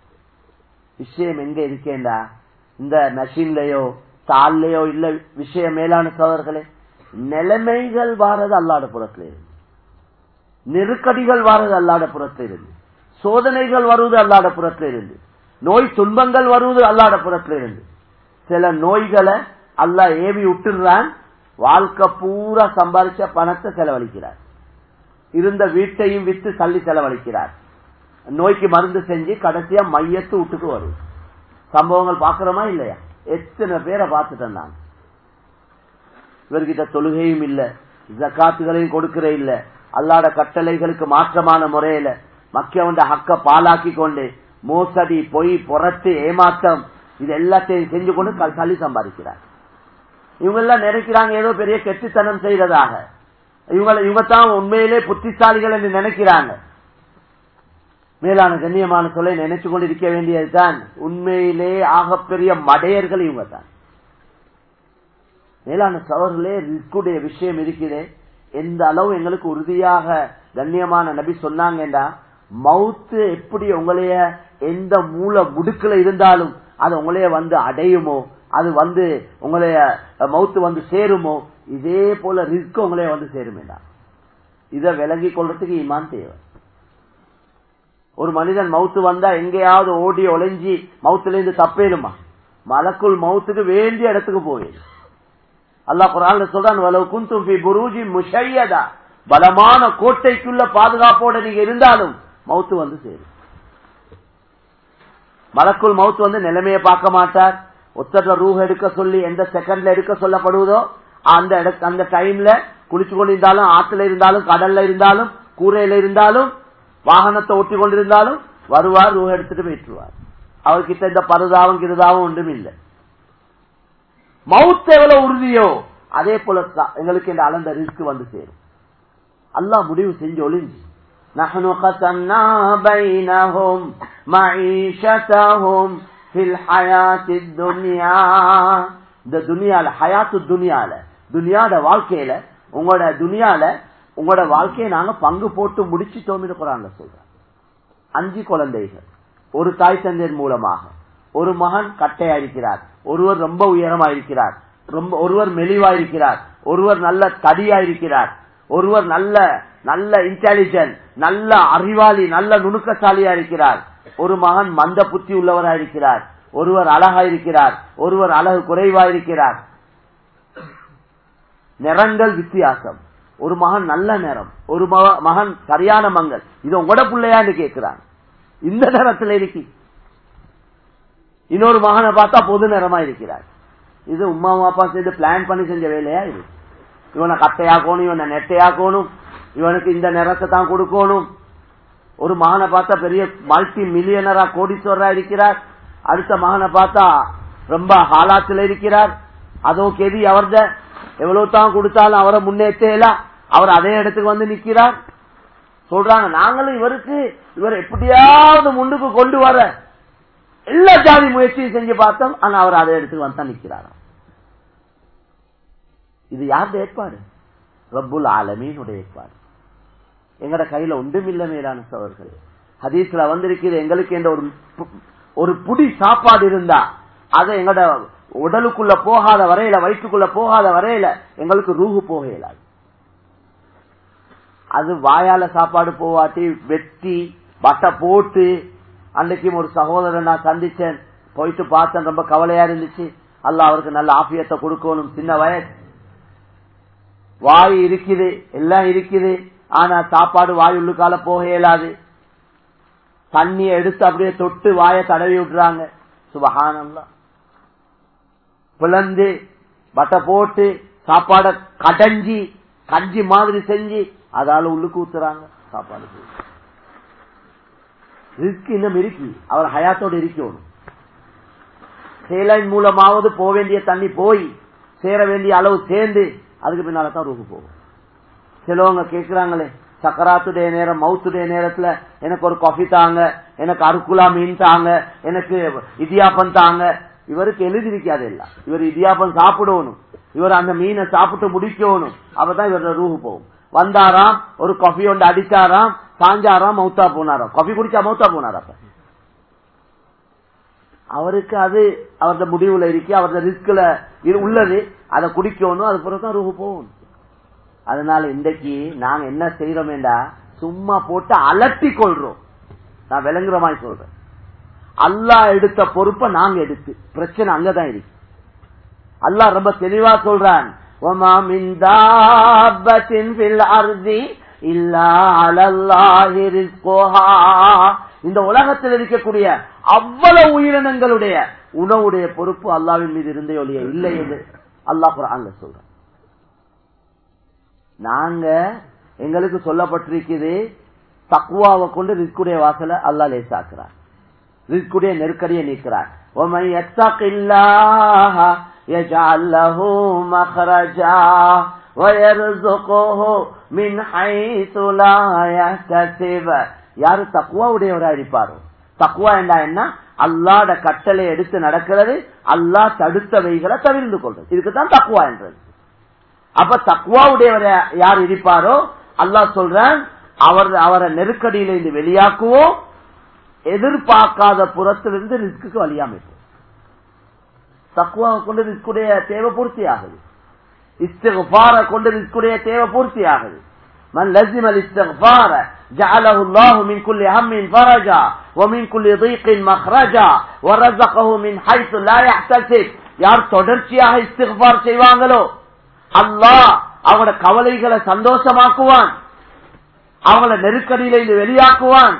விஷயம் எங்க இருக்கேண்டா இந்த மெஷின்லயோ தாள்லயோ இல்ல விஷயம் மேலான சோதர்களே நிலைமைகள் வாரது அல்லாட புறத்துல இருந்து நெருக்கடிகள் வாரது அல்லாட புறத்துல இருந்து சோதனைகள் வருவது அல்லாட புறத்துல இருந்து நோய் துன்பங்கள் வருவது அல்லாட புறத்துல இருந்து சில நோய்களை அல்லா ஏவி விட்டுறான் வாழ்க்கை பூரா சம்பாதிச்ச பணத்தை செலவழிக்கிறார் இருந்த வீட்டையும் வித்து தள்ளி செலவழிக்கிறார் நோய்க்கு மருந்து செஞ்சு கடைசியா மையத்து விட்டுட்டு வரும் சம்பவங்கள் பாக்குறோமா இல்லையா எத்தனை பேரை பார்த்துட்டேன் நான் இவர்கிட்ட தொழுகையும் இல்ல ஜக்காத்துகளையும் கொடுக்கிற இல்ல அல்லாட கட்டளைகளுக்கு மாற்றமான முறையில மக்கியவண்ட ஹக்க பாலாக்கி கொண்டு மோசடி பொய் புரட்டு ஏமாற்றம் இது எல்லாத்தையும் செஞ்சு கொண்டு தள்ளி சம்பாதிக்கிறார் இவங்க எல்லாம் நினைக்கிறாங்க ஏதோ பெரிய கெட்டுத்தனம் செய்யறதாக இவங்க இவங்க தான் உண்மையிலே புத்திசாலிகள் என்று நினைக்கிறாங்க மேலான கண்ணியமான சொல்லை நினைச்சு கொண்டு இருக்க வேண்டியதுதான் உண்மையிலே ஆகப்பெரிய மடையர்கள் இவங்க தான் மேலான சவர்களே ரிஸ்குடைய விஷயம் இருக்கிறே எந்த அளவு எங்களுக்கு உறுதியாக கண்ணியமான நபி சொன்னாங்கடா மவுத்து எப்படி உங்களைய எந்த மூல முடுக்கல இருந்தாலும் அது உங்களைய வந்து அடையுமோ அது வந்து உங்களைய மவுத்து வந்து சேருமோ இதே போல ரிஸ்க் உங்களைய வந்து சேருமேடா இதை விளங்கி கொள்றதுக்கு இமான் தேவை ஒரு மனிதன் மவுத்து வந்தா எங்கேயாவது ஓடி ஒளிஞ்சி மவுத்துல இருந்து தப்பேனுமா மலக்குள் மவுத்துக்கு வேண்டிய இடத்துக்கு போவேன் அல்லாஹ் குரான் சொல்றான் வலவு குந்தும் ஃபி புரூஜி முஷையதா பலமான கோட்டைக்குள்ள பாதுகாப்போட நீங்க இருந்தாலும் மவுத்து வந்து சேரும் மலக்குள் மவுத்து வந்து நிலைமையை பார்க்க மாட்டார் ஒத்தர ரூஹ் எடுக்க சொல்லி எந்த செகண்ட்ல எடுக்க சொல்லப்படுவதோ அந்த அந்த டைம்ல குளிச்சு கொண்டிருந்தாலும் ஆத்துல இருந்தாலும் கடல்ல இருந்தாலும் கூரையில இருந்தாலும் வாகனத்தை ஒட்டி கொண்டிருந்தாலும் வருவார் ரூஹ் எடுத்துட்டு போயிட்டுருவார் அவர்கிட்ட இந்த பருதாவும் கிருதாவும் ஒன்றும் இல்லை மவுத் எவ்வளவு உறுதியோ அதே போல எங்களுக்கு இந்த அளந்த ரிஸ்க் வந்து சேரும் அல்லாஹ் முடிவு செஞ்சு ஒளிஞ்சு نحن قسمنا بينهم معيشتهم في الحياة الدنيا இந்த துனியால ஹயாத்து துனியால துனியாட வாழ்க்கையில உங்களோட துனியால உங்களோட வாழ்க்கையை நாங்க பங்கு போட்டு முடிச்சுட்டோம் குரான்ல சொல்றோம் அஞ்சு குழந்தைகள் ஒரு தாய் தந்தையர் மூலமாக ஒரு மகன் கட்டையா இருக்கிறார் ஒருவர் ரொம்ப உயரமா இருக்கிறார் ரொம்ப ஒருவர் மெலிவா இருக்கிறார் ஒருவர் நல்ல தடியா இருக்கிறார் ஒருவர் நல்ல நல்ல இன்டெலிஜென்ட் நல்ல அறிவாளி நல்ல நுணுக்கசாலியா இருக்கிறார் ஒரு மகன் மந்த புத்தி உள்ளவரா இருக்கிறார் ஒருவர் அழகா இருக்கிறார் ஒருவர் அழகு குறைவா இருக்கிறார் நிறங்கள் வித்தியாசம் ஒரு மகன் நல்ல நிறம் ஒரு மகன் சரியான மங்கள் இது உங்களோட பிள்ளையான்னு கேட்கிறான் இந்த நேரத்தில் இருக்கு இன்னொரு மகனை பார்த்தா பொது நிறமா இருக்கிறார் இது உமா அப்பா சேர்ந்து பிளான் பண்ணி செஞ்ச வேலையா இது இவனை கட்டையாக்கணும் இவனை நெட்டையாக்கணும் இவனுக்கு இந்த நிறத்தை தான் கொடுக்கணும் ஒரு மகனை பார்த்தா பெரிய மல்டி மில்லியனரா கோடீஸ்வரரா இருக்கிறார் அடுத்த மகனை பார்த்தா ரொம்ப ஹாலாத்துல இருக்கிறார் அதோ கெதி அவர்த எவ்வளவு தான் கொடுத்தாலும் அவரை முன்னேற்றலாம் அவர் அதே இடத்துக்கு வந்து நிக்கிறார் சொல்றாங்க நாங்களும் இவருக்கு இவர் எப்படியாவது முன்னுக்கு கொண்டு வர எல்லா ஜாதி முயற்சியும் செஞ்சு பார்த்தோம் ஆனா அவர் அதே இடத்துக்கு வந்து நிக்கிறாராம் இது யாருடைய ஏற்பாடு ரப்புல் ஆலமீனுடைய ஏற்பாடு எங்கட கையில ஒன்றுமில்ல மேலான சவர்கள் ஹதீஸ்ல வந்திருக்கிறது எங்களுக்கு என்ற ஒரு ஒரு புடி சாப்பாடு இருந்தா அதை எங்கட உடலுக்குள்ள போகாத வரையில வயிற்றுக்குள்ள போகாத வரையில எங்களுக்கு ரூஹு போக இயலாது அது வாயால சாப்பாடு போவாட்டி வெட்டி பட்டை போட்டு அன்னைக்கும் ஒரு சகோதரன் நான் சந்திச்சேன் போயிட்டு பார்த்தேன் ரொம்ப கவலையா இருந்துச்சு அல்ல அவருக்கு நல்ல ஆபியத்தை கொடுக்கணும் சின்ன வயசு வாய் இருக்குது எல்லாம் இருக்குது ஆனா சாப்பாடு வாய் உள்ளுக்கால போக இயலாது தண்ணியை எடுத்து அப்படியே தொட்டு வாயை தடவி விட்டுறாங்க சுபகானம்லாம் பிளந்து பட்டை போட்டு சாப்பாட கடைஞ்சி கஞ்சி மாதிரி செஞ்சு அதால உள்ளுக்கு ஊத்துறாங்க சாப்பாடு ரிஸ்க் இன்னும் இருக்கு அவர் ஹயாத்தோடு இருக்கணும் சேலைன் மூலமாவது போக வேண்டிய தண்ணி போய் சேர வேண்டிய அளவு சேர்ந்து அதுக்கு பின்னால தான் ரூபு போகும் சிலவங்க கேக்குறாங்களே சக்கராத்துடைய நேரம் மவுத்துடைய நேரத்துல எனக்கு ஒரு காஃபி தாங்க எனக்கு அருக்குலா மீன் தாங்க எனக்கு இடியாப்பம் தாங்க இவருக்கு எழுதிருக்காது இல்ல இவர் இடியாப்பம் சாப்பிடணும் இவர் அந்த மீனை சாப்பிட்டு முடிக்கணும் அப்பதான் இவரோட ரூஹு போகும் வந்தாராம் ஒரு காஃபி ஒன்று அடிச்சாராம் சாஞ்சாராம் மௌத்தா போனாராம் காஃபி குடிச்சா மௌத்தா போனாரா அப்ப அவருக்கு அது அவரது முடிவுல இருக்கு அவரது ரிஸ்க்ல உள்ளது அதை குடிக்கணும் அது பிறகுதான் ரூஹு போகணும் அதனால இன்றைக்கு நாங்க என்ன செய்யறோமேண்டா சும்மா போட்டு அலட்டி கொள்றோம் நான் விளங்குற மாதிரி சொல்றேன் அல்லா எடுத்த பொறுப்பை நாங்க எடுத்து பிரச்சனை அங்கதான் இருக்கு அல்லாஹ் ரொம்ப தெளிவா சொல்றான் இந்த உலகத்தில் இருக்கக்கூடிய அவ்வளவு உயிரினங்களுடைய உணவுடைய பொறுப்பு அல்லாவின் மீது இருந்தே ஒழிய இல்லை என்று அல்லாஹ் குரான்ல சொல்ற நாங்க எங்களுக்கு சொல்லப்பட்டிருக்குது தக்குவாவை கொண்டு ரிஸ்குடைய வாசலை அல்லா லேசாக்குறார் ரிஸ்குடைய நெருக்கடியை நீக்கிறார் يجعل له مخرجا ويرزقه من حيث لا يحتسب யாரு தக்குவா உடையவரா இருப்பாரோ தக்குவா என்றா என்ன அல்லாட கட்டளை எடுத்து நடக்கிறது அல்லாஹ் தடுத்தவைகளை தவிர்ந்து கொள்றது இதுக்குதான் தக்குவா என்றது அப்ப தக்குவா உடையவர் யார் இருப்பாரோ அல்லாஹ் சொல்றான் அவர் அவரை நெருக்கடியில இருந்து வெளியாக்குவோம் எதிர்பார்க்காத புறத்திலிருந்து ரிஸ்க்கு வழியாமைப்போம் தக்குவாவை கொண்டு ரிஸ்குடைய தேவை பூர்த்தி ஆகுது இஸ்திகார கொண்டு ரிஸ்குடைய தேவை பூர்த்தி ஆகுது من لزم الاستغفار جعله الله من كل هم فرجا ومن كل ضيق مخرجا ورزقه من حيث لا يحتسب யார் தொடர்ச்சியாக இஸ்திகார் செய்வாங்களோ அல்லாஹ் அவங்களோட கவலைகளை சந்தோஷமாக்குவான் அவங்கள நெருக்கடியில இருந்து வெளியாக்குவான்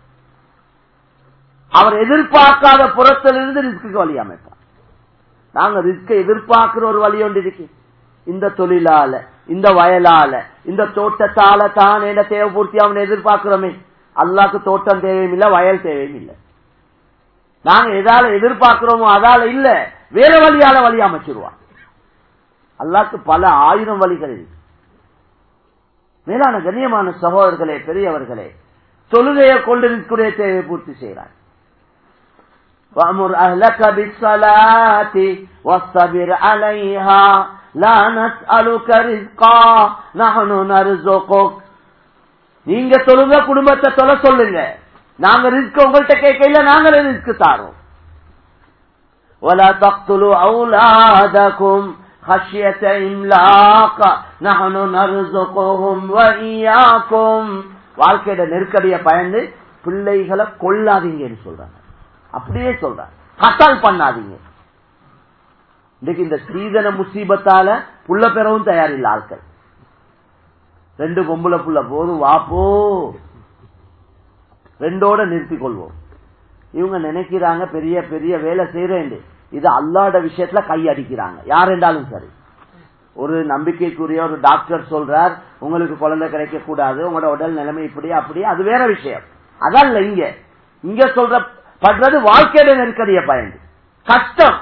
அவர் எதிர்பார்க்காத புறத்திலிருந்து ரிஸ்க்கு வழி அமைப்பான் நாங்க ரிஸ்கை எதிர்பார்க்கிற ஒரு வழி ஒன்று இருக்கு இந்த தொழிலால இந்த வயலால இந்த தோட்டத்தால தான் என்ன தேவை பூர்த்தி அவனை எதிர்பார்க்கிறோமே அல்லாக்கு தோட்டம் தேவையும் இல்ல வயல் தேவையும் இல்ல நாங்க எதால எதிர்பார்க்கிறோமோ அதால இல்ல வேற வழியால வழி அமைச்சிருவான் அல்லாக்கு பல ஆயிரம் வழிகள் இருக்கு மேலான கண்ணியமான சகோதரர்களே பெரியவர்களே தொழுகையை கொண்டு இருக்கக்கூடிய தேவையை பூர்த்தி செய்கிறார் وأمر أهلك بالصلاة واصطبر عليها لا نسألك رزقا نحن نرزقك நீங்க சொல்லுங்க குடும்பத்தை தொலை சொல்லுங்க நாங்க ரிஸ்க் உங்கள்கிட்ட கேட்கல நாங்க ரிஸ்க் தாரோம் ولا تقتلوا أولادكم خشية إملاق نحن نرزقهم وإياكم வாழ்க்கையோட நெருக்கடியை பயந்து பிள்ளைகளை கொள்ளாதீங்கன்னு சொல்றாங்க அப்படியே சொல்றாங்க கட்டால் பண்ணாதீங்க இன்னைக்கு இந்த சீதன முசீபத்தால புள்ள பெறவும் தயாரில்லை ஆட்கள் ரெண்டு பொம்புல புள்ள போதும் வாப்போ ரெண்டோட நிறுத்திக் கொள்வோம் இவங்க நினைக்கிறாங்க பெரிய பெரிய வேலை செய்யறேன் இது அல்லாட விஷயத்துல கை அடிக்கிறாங்க யார் என்றாலும் சரி ஒரு நம்பிக்கைக்குரிய ஒரு டாக்டர் சொல்றார் உங்களுக்கு குழந்தை கிடைக்க கூடாது உங்களோட உடல் நிலைமை இப்படி அப்படி அது வேற விஷயம் அதல்ல இங்க இங்க சொல்ற படுறது வாழ்க்கையில நெருக்கடிய பயந்து கஷ்டம்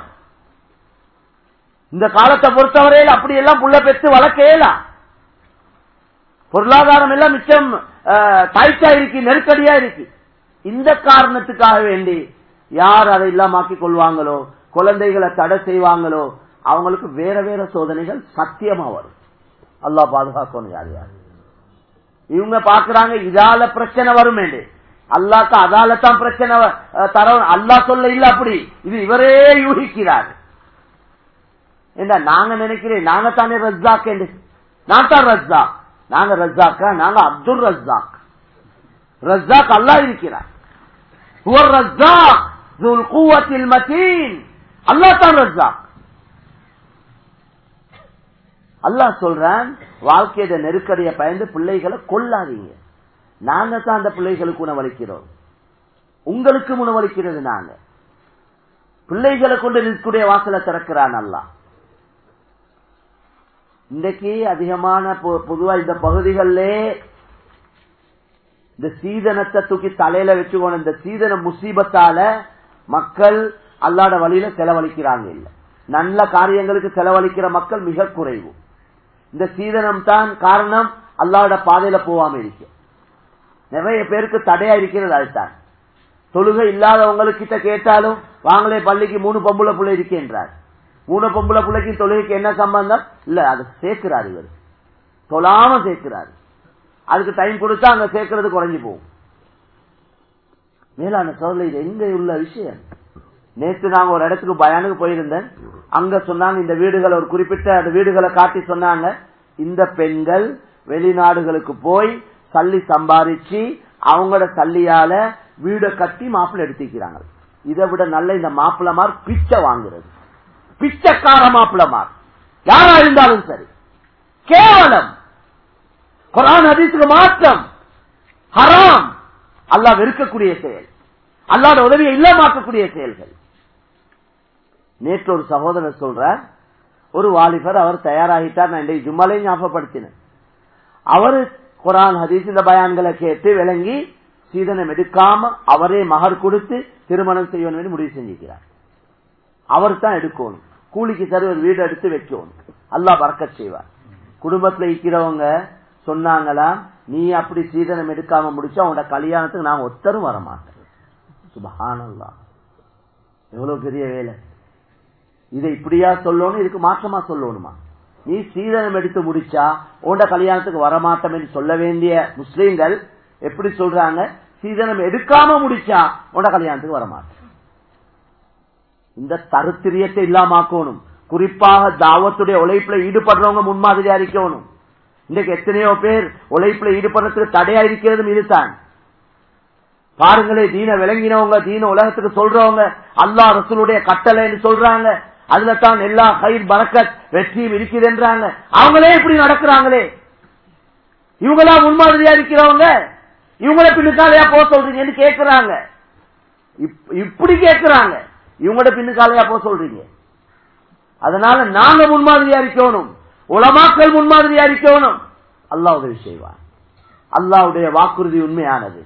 இந்த காலத்தை பொறுத்தவரையில் அப்படி எல்லாம் புள்ள பெற்று வளர்க்கலாம் பொருளாதாரம் எல்லாம் மிச்சம் தாய்ச்சா இருக்கு நெருக்கடியா இருக்கு இந்த காரணத்துக்காக வேண்டி யார் அதை இல்லாமாக்கி கொள்வாங்களோ குழந்தைகளை தடை செய்வாங்களோ அவங்களுக்கு வேற வேற சோதனைகள் சத்தியமா வரும் அல்லா பாதுகாக்கணும் யார் யார் இவங்க பாக்குறாங்க இதால பிரச்சனை வரும் அல்லாக்கு அதால தான் பிரச்சனை தர அல்லா சொல்ல இல்ல அப்படி இது இவரே யூகிக்கிறார் என்ன நாங்க நினைக்கிறேன் நாங்க தானே ரஸ்ஸாக் என்று நான் தான் ரஸ்ஸாக் நாங்க ரஸ்ஸாக்கா நாங்க அப்துல் ரஸ்ஸாக் ரஸ்ஸாக் அல்லா இருக்கிறார் ரஸ்ஸாக் அல்லா தான் ரஸ்ஸாக் அல்லாஹ் சொல்றான் வாழ்க்கையோட நெருக்கடியை பயந்து பிள்ளைகளை கொல்லாதீங்க நாங்க தான் அந்த பிள்ளைகளுக்கு உணவளிக்கிறோம் உங்களுக்கு உணவளிக்கிறது நாங்க பிள்ளைகளை கொண்டு நிற்கக்கூடிய வாசலை திறக்கிறான் அல்லா இன்றைக்கு அதிகமான பொதுவா இந்த பகுதிகளிலே இந்த சீதனத்தை தூக்கி தலையில வச்சுக்கணும் இந்த சீதன முசீபத்தால மக்கள் அல்லாட வழியில செலவழிக்கிறாங்க இல்ல நல்ல காரியங்களுக்கு செலவழிக்கிற மக்கள் மிக குறைவு இந்த சீதனம் தான் காரணம் அல்லாட பாதையில போவாம இருக்கு நிறைய பேருக்கு தடையா இருக்கிறது அதுதான் தொழுகை இல்லாதவங்களுக்கு கேட்டாலும் வாங்களே பள்ளிக்கு மூணு பொம்புல புள்ள இருக்கின்றார் மூணு பொம்புல பிள்ளைக்கு தொழுகைக்கு என்ன சம்பந்தம் இல்ல அது சேர்க்கிறார் இவர் தொழாம சேர்க்கிறார் அதுக்கு டைம் கொடுத்தா அங்க சேர்க்கறது குறைஞ்சு போகும் மேலான சோழ இது எங்க உள்ள விஷயம் நேற்று நாங்க ஒரு இடத்துக்கு பயானுக்கு போயிருந்தேன் அங்க சொன்னாங்க இந்த வீடுகளை ஒரு குறிப்பிட்ட அந்த வீடுகளை காட்டி சொன்னாங்க இந்த பெண்கள் வெளிநாடுகளுக்கு போய் சல்லி சம்பாரிச்சு அவங்களோட சல்லியால வீடை கட்டி மாப்பிள்ள எடுத்துக்கிறாங்க இதை விட நல்ல இந்த மாப்பிள்ளமார் பிச்சை வாங்குறது பிச்சைக்கார மாப்பிள்ளமார் யாரா இருந்தாலும் சரி கேவலம் குரான் ஹதீஸுக்கு மாற்றம் ஹராம் அல்லா வெறுக்கக்கூடிய செயல் அல்லாத உதவியை இல்லாமக்கக்கூடிய செயல்கள் நேற்று ஒரு சகோதரர் சொல்றார் ஒரு வாலிபர் அவர் தயாராகிட்டார் நான் இன்றைக்கு ஜும்மாலையும் ஞாபகப்படுத்தினேன் அவரு குரான் ஹதீஸ் இந்த பயான்களை கேட்டு விளங்கி சீதனம் எடுக்காம அவரே மகர் கொடுத்து திருமணம் செய்யணும் முடிவு செஞ்சுக்கிறார் அவர் தான் எடுக்கணும் கூலிக்கு சரி ஒரு வீடு எடுத்து வைக்கணும் அல்லா பறக்க செய்வார் குடும்பத்துல இருக்கிறவங்க சொன்னாங்களா நீ அப்படி சீதனம் எடுக்காம முடிச்சா உன்னோட கல்யாணத்துக்கு நான் ஒத்தரும் வர மாட்டேன் சுபஹானல்லா எவ்வளவு பெரிய வேலை இதை இப்படியா சொல்லணும் இதுக்கு மாற்றமா சொல்லணுமா நீ சீதனம் எடுத்து முடிச்சா உண்ட கல்யாணத்துக்கு வரமாட்டோம் சொல்ல வேண்டிய முஸ்லீம்கள் எப்படி சொல்றாங்க சீதனம் எடுக்காம முடிச்சா உண்ட கல்யாணத்துக்கு வரமாட்டேன் இந்த தருத்திரியத்தை இல்லாமக்கணும் குறிப்பாக தாவத்துடைய உழைப்புல ஈடுபடுறவங்க முன்மாதிரியா இருக்கணும் இன்றைக்கு எத்தனையோ பேர் உழைப்புல ஈடுபடுறதுக்கு தடையா இருக்கிறதும் இதுதான் பாருங்களே தீன விளங்கினவங்க தீன உலகத்துக்கு சொல்றவங்க அல்லா ரசூலுடைய கட்டளைன்னு சொல்றாங்க அதுல தான் எல்லா கயிர் பறக்கத் வெற்றியும் இருக்குதுன்றாங்க அவங்களே இப்படி நடக்கிறாங்களே இவங்களா முன்மாதிரியா இருக்கிறவங்க இவங்கள பின்னுக்காலையா போக சொல்றீங்கன்னு கேட்கிறாங்க இப்படி கேட்கிறாங்க இவங்களோட பின்னுக்காலையா போக சொல்றீங்க அதனால நாங்க முன்மாதிரியா இருக்கணும் உலமாக்கள் முன்மாதிரியா இருக்கணும் அல்லாஹ் உதவி செய்வார் அல்லாவுடைய வாக்குறுதி உண்மையானது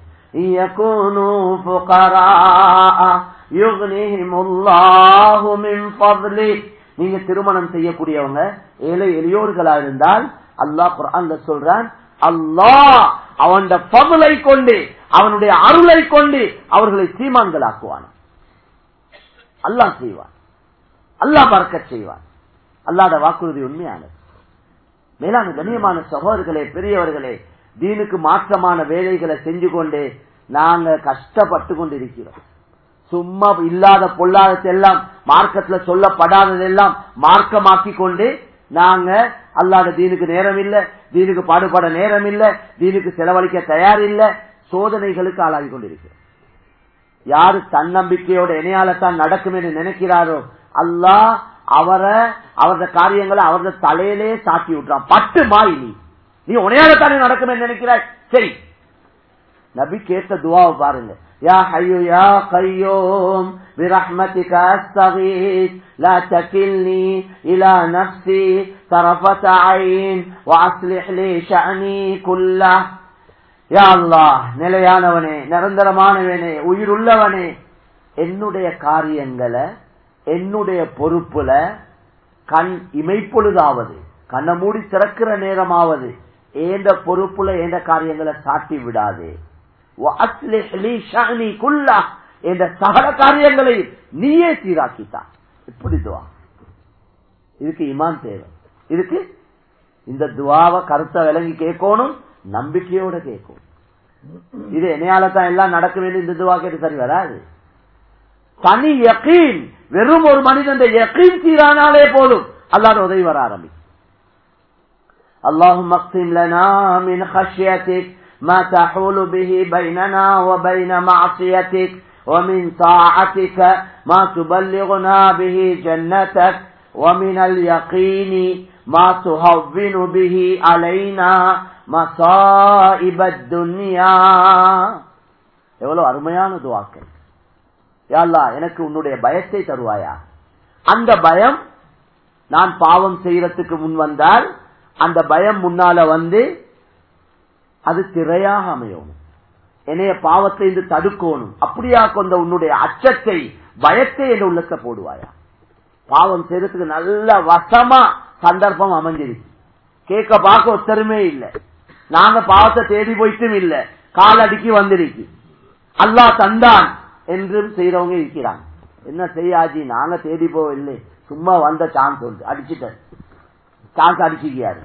நீங்க திருமணம் செய்யக்கூடியவங்க ஏழை எளியோர்களா இருந்தால் அல்லாஹ் குரான் சொல்றான் அல்லாஹ் அவன் பகுலை கொண்டு அவனுடைய அருளை கொண்டு அவர்களை சீமான்களாக்குவான் அல்லாஹ் செய்வான் அல்லாஹ் பறக்க செய்வான் அல்லாத வாக்குறுதி உண்மையானது மேலான கண்ணியமான சகோதரர்களே பெரியவர்களே தீனுக்கு மாற்றமான வேலைகளை செஞ்சு கொண்டு நாங்க கஷ்டப்பட்டு கொண்டிருக்கிறோம் சும்மா இல்லாத பொல்லாததெல்லாம் மார்க்கத்துல சொல்லப்படாததெல்லாம் மார்க்கமாக்கி கொண்டு நாங்க அல்லாத தீனுக்கு நேரம் இல்ல தீனுக்கு பாடுபட நேரம் இல்ல தீனுக்கு செலவழிக்க தயார் இல்ல சோதனைகளுக்கு ஆளாகி கொண்டிருக்கிறோம் யாரு தன்னம்பிக்கையோட இணையாலத்தான் நடக்கும் என்று நினைக்கிறாரோ அல்லாஹ் அவரை அவரது காரியங்களை அவரது தலையிலே சாட்டி விட்டுறான் பட்டு மாய் நீ நீ உனையாலத்தானே நடக்கும் நினைக்கிறாய் சரி நபி கேட்ட துவாவை பாருங்க يا حي يا قيوم برحمتك أستغيث لا تكلني إلى نفسي طرفة عين وأصلح لي شأني كله யா அல்லாஹ் நிலையானவனே நிரந்தரமானவனே உயிருள்ளவனே என்னுடைய காரியங்களை என்னுடைய பொறுப்புல கண் இமைப்பொழுதாவது கண்ணை மூடி திறக்கிற நேரமாவது ஏந்த பொறுப்புல ஏந்த காரியங்களை சாட்டி விடாதே என்ற சகல காரியங்களை நீயே சீராக்கித்தான் இப்படி துவா இதுக்கு இமான் தேவை இதுக்கு இந்த துவாவை கருத்தை விளங்கி கேட்கணும் நம்பிக்கையோட கேட்கும் இது என்னையால தான் எல்லாம் நடக்க வேண்டிய இந்த துவா கேட்டு சரி வராது தனி யக்கீன் வெறும் ஒரு மனிதன் யக்கீன் சீரானாலே போதும் அல்லாத உதவி வர ஆரம்பிக்கும் اللهم اقسم لنا من خشيتك ما تحول به بيننا وبين معصيتك ومن طاعتك ما تبلغنا به جنتك ومن اليقين ما تهون به علينا مصائب الدنيا எவ்வளவு அருமையான துவாக்கள் யாழ்லா எனக்கு உன்னுடைய பயத்தை தருவாயா அந்த பயம் நான் பாவம் செய்யறதுக்கு முன் வந்தால் அந்த பயம் முன்னால வந்து அது திரையாக அமையணும் என்னைய பாவத்தை இருந்து தடுக்கணும் அப்படியா கொண்ட உன்னுடைய அச்சத்தை பயத்தை என் உள்ளத்தை போடுவாயா பாவம் செய்யறதுக்கு நல்ல வசமா சந்தர்ப்பம் அமைஞ்சிருக்கு கேட்க பார்க்க ஒத்தருமே இல்லை நாங்க பாவத்தை தேடி போயிட்டும் இல்லை காலடிக்கு வந்திருக்கு அல்லா தந்தான் என்றும் செய்யறவங்க இருக்கிறாங்க என்ன செய்யாஜி நாங்க தேடி போவில்லை சும்மா வந்த சான்ஸ் உண்டு அடிச்சுட்ட சான்ஸ் அடிச்சுக்கியாரு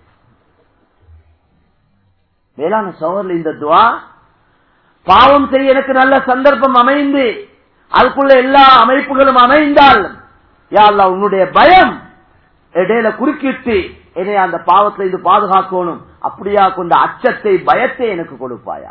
மேலான சோழர்ல இந்த துவா பாவம் செய்ய எனக்கு நல்ல சந்தர்ப்பம் அமைந்து அதுக்குள்ள எல்லா அமைப்புகளும் அமைந்தால் யாழ்லா உன்னுடைய பயம் இடையில குறுக்கிட்டு என்னை அந்த பாவத்தில் இது பாதுகாக்கணும் அப்படியா கொண்ட அச்சத்தை பயத்தை எனக்கு கொடுப்பாயா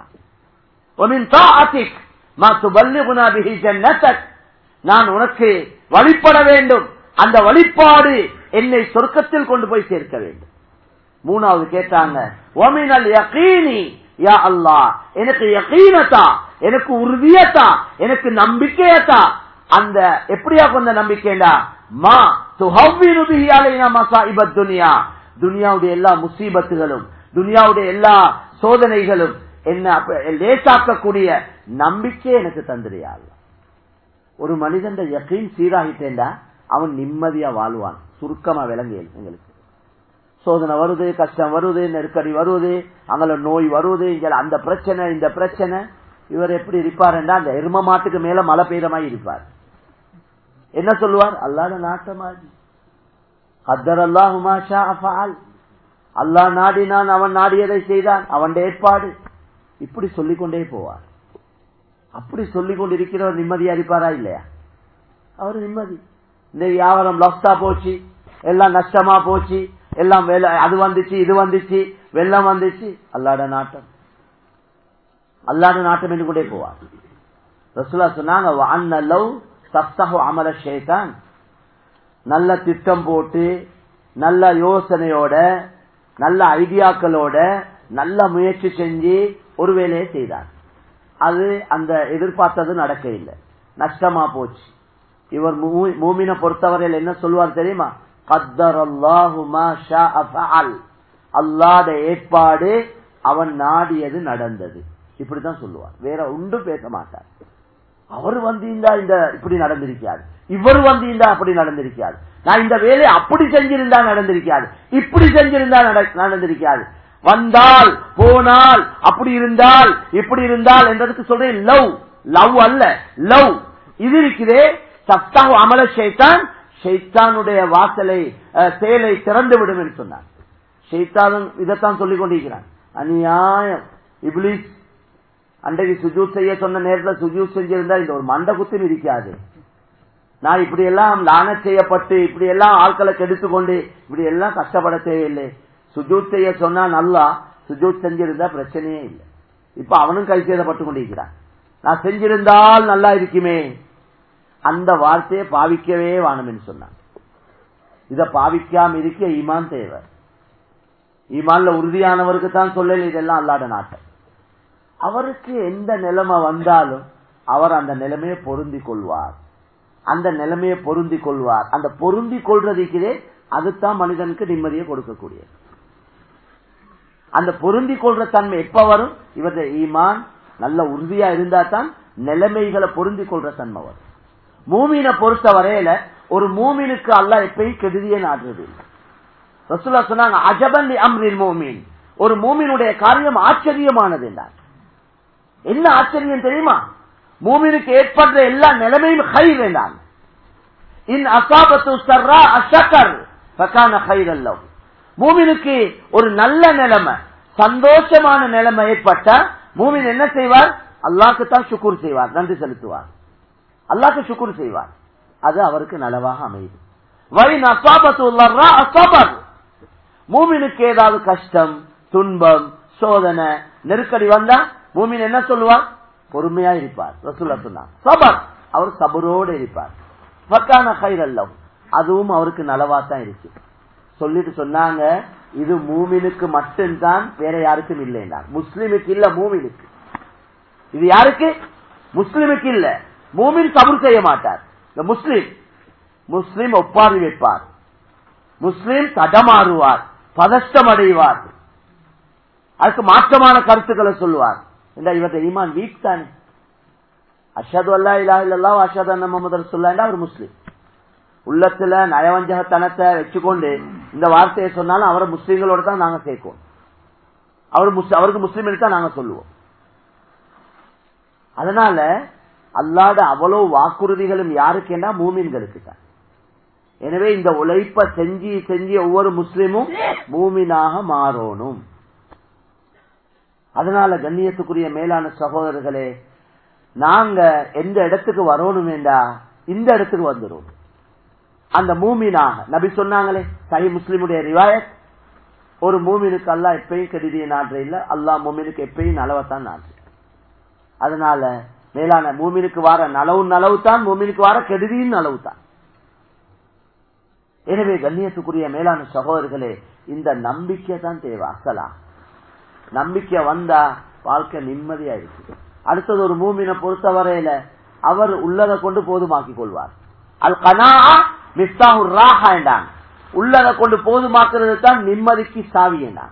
நான் உனக்கு வழிபட வேண்டும் அந்த வழிபாடு என்னை சொர்க்கத்தில் கொண்டு போய் சேர்க்க வேண்டும் மூணாவது கேட்டாங்க ஒமினல் யகீனி யா அல்லா எனக்கு யகீனத்தா எனக்கு உறுதியத்தா எனக்கு நம்பிக்கையத்தா அந்த எப்படியா கொண்ட நம்பிக்கைண்டா மா துஹவ்வினுபியாலைனா மசா இபத் துனியா துனியாவுடைய எல்லா முசீபத்துகளும் துனியாவுடைய எல்லா சோதனைகளும் என்ன லேசாக்கக்கூடிய நம்பிக்கை எனக்கு தந்துடையா ஒரு மனிதன் யக்கீன் சீராகிட்டேண்டா அவன் நிம்மதியா வாழ்வான் சுருக்கமா விளங்கியல் எங்களுக்கு சோதனை வருது கஷ்டம் வருது நெருக்கடி வருது அங்கே நோய் வருது இங்க அந்த பிரச்சனை இந்த பிரச்சனை இவர் எப்படி இருப்பாருண்டா அந்த எரும மாட்டுக்கு மேல மழை பெய்த மாதிரி இருப்பார் என்ன சொல்லுவார் அல்லாத நாட்டமாஜி அத்தர் அல்லாஹுமாஷா அஃபால் அல்லாஹ் நாடினான் அவன் நாடியதை செய்தான் அவன் ஏற்பாடு இப்படி சொல்லிக் கொண்டே போவார் அப்படி சொல்லிக் கொண்டு இருக்கிறவர் நிம்மதியா இருப்பாரா இல்லையா அவர் நிம்மதி இந்த வியாபாரம் லாஸ்டா போச்சு எல்லாம் நஷ்டமா போச்சு எல்லாம் அது வந்துச்சு இது வந்துச்சு வெள்ளம் வந்துச்சு அல்லாட நாட்டம் அல்லாட நாட்டம் என்று கொண்டே போவார் ரசுல்லா சொன்னாங்க லவ் சப்தஹு அமல ஷேதான் நல்ல திட்டம் போட்டு நல்ல யோசனையோட நல்ல ஐடியாக்களோட நல்ல முயற்சி செஞ்சு ஒரு வேலையை செய்தார் அது அந்த எதிர்பார்த்தது நடக்க இல்லை நஷ்டமா போச்சு இவர் மூமினை பொறுத்தவரையில் என்ன சொல்லுவார் தெரியுமா கத்தர் அல்லாத ஏற்பாடு அவன் நாடியது நடந்தது இப்படித்தான் சொல்லுவார் வேற உண்டு பேச மாட்டார் அவர் வந்திருந்தா இந்த இப்படி நடந்திருக்காது இவர் வந்திருந்தா அப்படி நடந்திருக்காது நான் இந்த வேலையை அப்படி செஞ்சிருந்தா நடந்திருக்காது இப்படி செஞ்சிருந்தா நடந்திருக்காது வந்தால் போனால் அப்படி இருந்தால் இப்படி இருந்தால் என்றதுக்கு சொல்றேன் லவ் லவ் அல்ல லவ் இது இருக்கிறே சப்தாக அமல ஷைத்தான் ஷைத்தானுடைய வாசலை செயலை திறந்து விடும் என்று சொன்னார் ஷைத்தானும் இதைத்தான் சொல்லிக் கொண்டிருக்கிறான் அநியாயம் இப்ளிஸ் அன்றைக்கு சுஜூத் செய்ய சொன்ன நேரத்தில் சுஜூத் செஞ்சிருந்தா இந்த ஒரு மண்ட குத்தும் இருக்காது நான் இப்படி எல்லாம் லான செய்யப்பட்டு இப்படி எல்லாம் ஆட்களை கெடுத்து கொண்டு இப்படி எல்லாம் கஷ்டப்பட தேவையில்லை சுஜூத் செய்ய சொன்னா நல்லா சுஜூத் செஞ்சிருந்தா பிரச்சனையே இல்லை இப்ப அவனும் கை சேதப்பட்டு கொண்டிருக்கிறான் நான் செஞ்சிருந்தால் நல்லா இருக்குமே அந்த வார்த்தையை பாவிக்கவே வாணும்னு சொன்னான் இத பாவிக்காம இருக்க ஈமான் தேவை ஈமான்ல உறுதியானவருக்கு தான் சொல்லல இதெல்லாம் அல்லாட நாட்டம் அவருக்கு எந்த நிலைமை வந்தாலும் அவர் அந்த நிலைமையை பொருந்தி கொள்வார் அந்த நிலைமையை பொருந்தி கொள்வார் அந்த பொருந்தி கொள்றதுக்கிறே அதுதான் மனிதனுக்கு நிம்மதியை கொடுக்கக்கூடியது அந்த பொருந்தி கொள்ற தன்மை எப்ப வரும் இவருடைய ஈமான் நல்ல உறுதியா இருந்தா தான் நிலைமைகளை பொருந்தி கொள்ற தன்மை வரும் மூமீனை பொறுத்த வரையில ஒரு மூமினுக்கு அல்ல எப்பயும் கெடுதியே நாடுறது இல்லை ரசூல்லா சொன்னாங்க அஜபன் அம்ரில் மூமின் ஒரு மூமினுடைய காரியம் ஆச்சரியமானது என்றார் என்ன ஆச்சரியம் தெரியுமா மூமினுக்கு ஏற்படுற எல்லா நிலைமையும் கை வேண்டாம் இன் அசாபத்து சர்ரா அஷக்கர் பக்கான கைரல்லவ் மூமினுக்கு ஒரு நல்ல நிலைமை சந்தோஷமான நிலைமை ஏற்பட்ட மூமின் என்ன செய்வார் அல்லாக்கு தான் சுக்குர் செய்வார் நன்றி செலுத்துவார் அல்லாக்கு சுக்குர் செய்வார் அது அவருக்கு நலவாக அமையுது வரின் அசாபத்து அசாபர் மூமினுக்கு ஏதாவது கஷ்டம் துன்பம் சோதனை நெருக்கடி வந்தா மூமின் என்ன சொல்லுவார் பொறுமையா இருப்பார் ரசூல்லா சொன்னார் சபர் அவர் சபரோடு இருப்பார் பக்கான கைரல்லம் அதுவும் அவருக்கு நலவா தான் இருக்கு சொல்லிட்டு சொன்னாங்க இது மூமினுக்கு மட்டும்தான் வேற யாருக்கும் இல்லைன்னா முஸ்லிமுக்கு இல்ல மூமினுக்கு இது யாருக்கு முஸ்லிமுக்கு இல்ல மூமின் சபர் செய்ய மாட்டார் இந்த முஸ்லிம் முஸ்லிம் ஒப்பாரி வைப்பார் முஸ்லிம் தடமாறுவார் பதஷ்டம் அடைவார் அதுக்கு மாற்றமான கருத்துக்களை சொல்லுவார் இந்த இவற்றை ஈமான் வீக் தானே அஷது அல்லா இல்லா இல்லல்லா அஷது அண்ணா முகமது சொல்லாண்டா அவர் முஸ்லீம் உள்ளத்துல நயவஞ்சகத்தனத்தை வச்சுக்கொண்டு இந்த வார்த்தையை சொன்னாலும் அவரை முஸ்லீம்களோட தான் நாங்க சேர்க்கோம் அவர் அவருக்கு முஸ்லீம் இருக்கா நாங்க சொல்லுவோம் அதனால அல்லாத அவ்வளவு வாக்குறுதிகளும் யாருக்கேண்டா மூமின்களுக்கு தான் எனவே இந்த உழைப்ப செஞ்சு செஞ்சு ஒவ்வொரு முஸ்லிமும் மூமினாக மாறணும் அதனால கண்ணியத்துக்குரிய மேலான சகோதரர்களே நாங்க எந்த இடத்துக்கு வரணும் வேண்டா இந்த இடத்துக்கு வந்துடும் அந்த மூமினாக நபி சொன்னாங்களே சஹி முஸ்லிமுடைய ரிவாயத் ஒரு மூமினுக்கு அல்லா எப்பயும் கெடுதிய நாட்டு இல்ல அல்லா மூமினுக்கு எப்பயும் நலவத்தான் நாட்டு அதனால மேலான மூமினுக்கு வர நலவு நலவு தான் மூமினுக்கு வர கெடுதியும் நலவு தான் எனவே கண்ணியத்துக்குரிய மேலான சகோதரர்களே இந்த நம்பிக்கை தான் தேவை அசலா நம்பிக்கை வந்தா வாழ்க்கை நிம்மதியா இருக்கு அடுத்தது ஒரு மூமினை பொறுத்தவரையில அவர் உள்ளதை கொண்டு போதுமாக்கி கொள்வார் அல் கனா மிஸ்தாஹுர் ராஹா என்றான் உள்ளதை கொண்டு போதுமாக்குறது தான் நிம்மதிக்கு சாவி என்றான்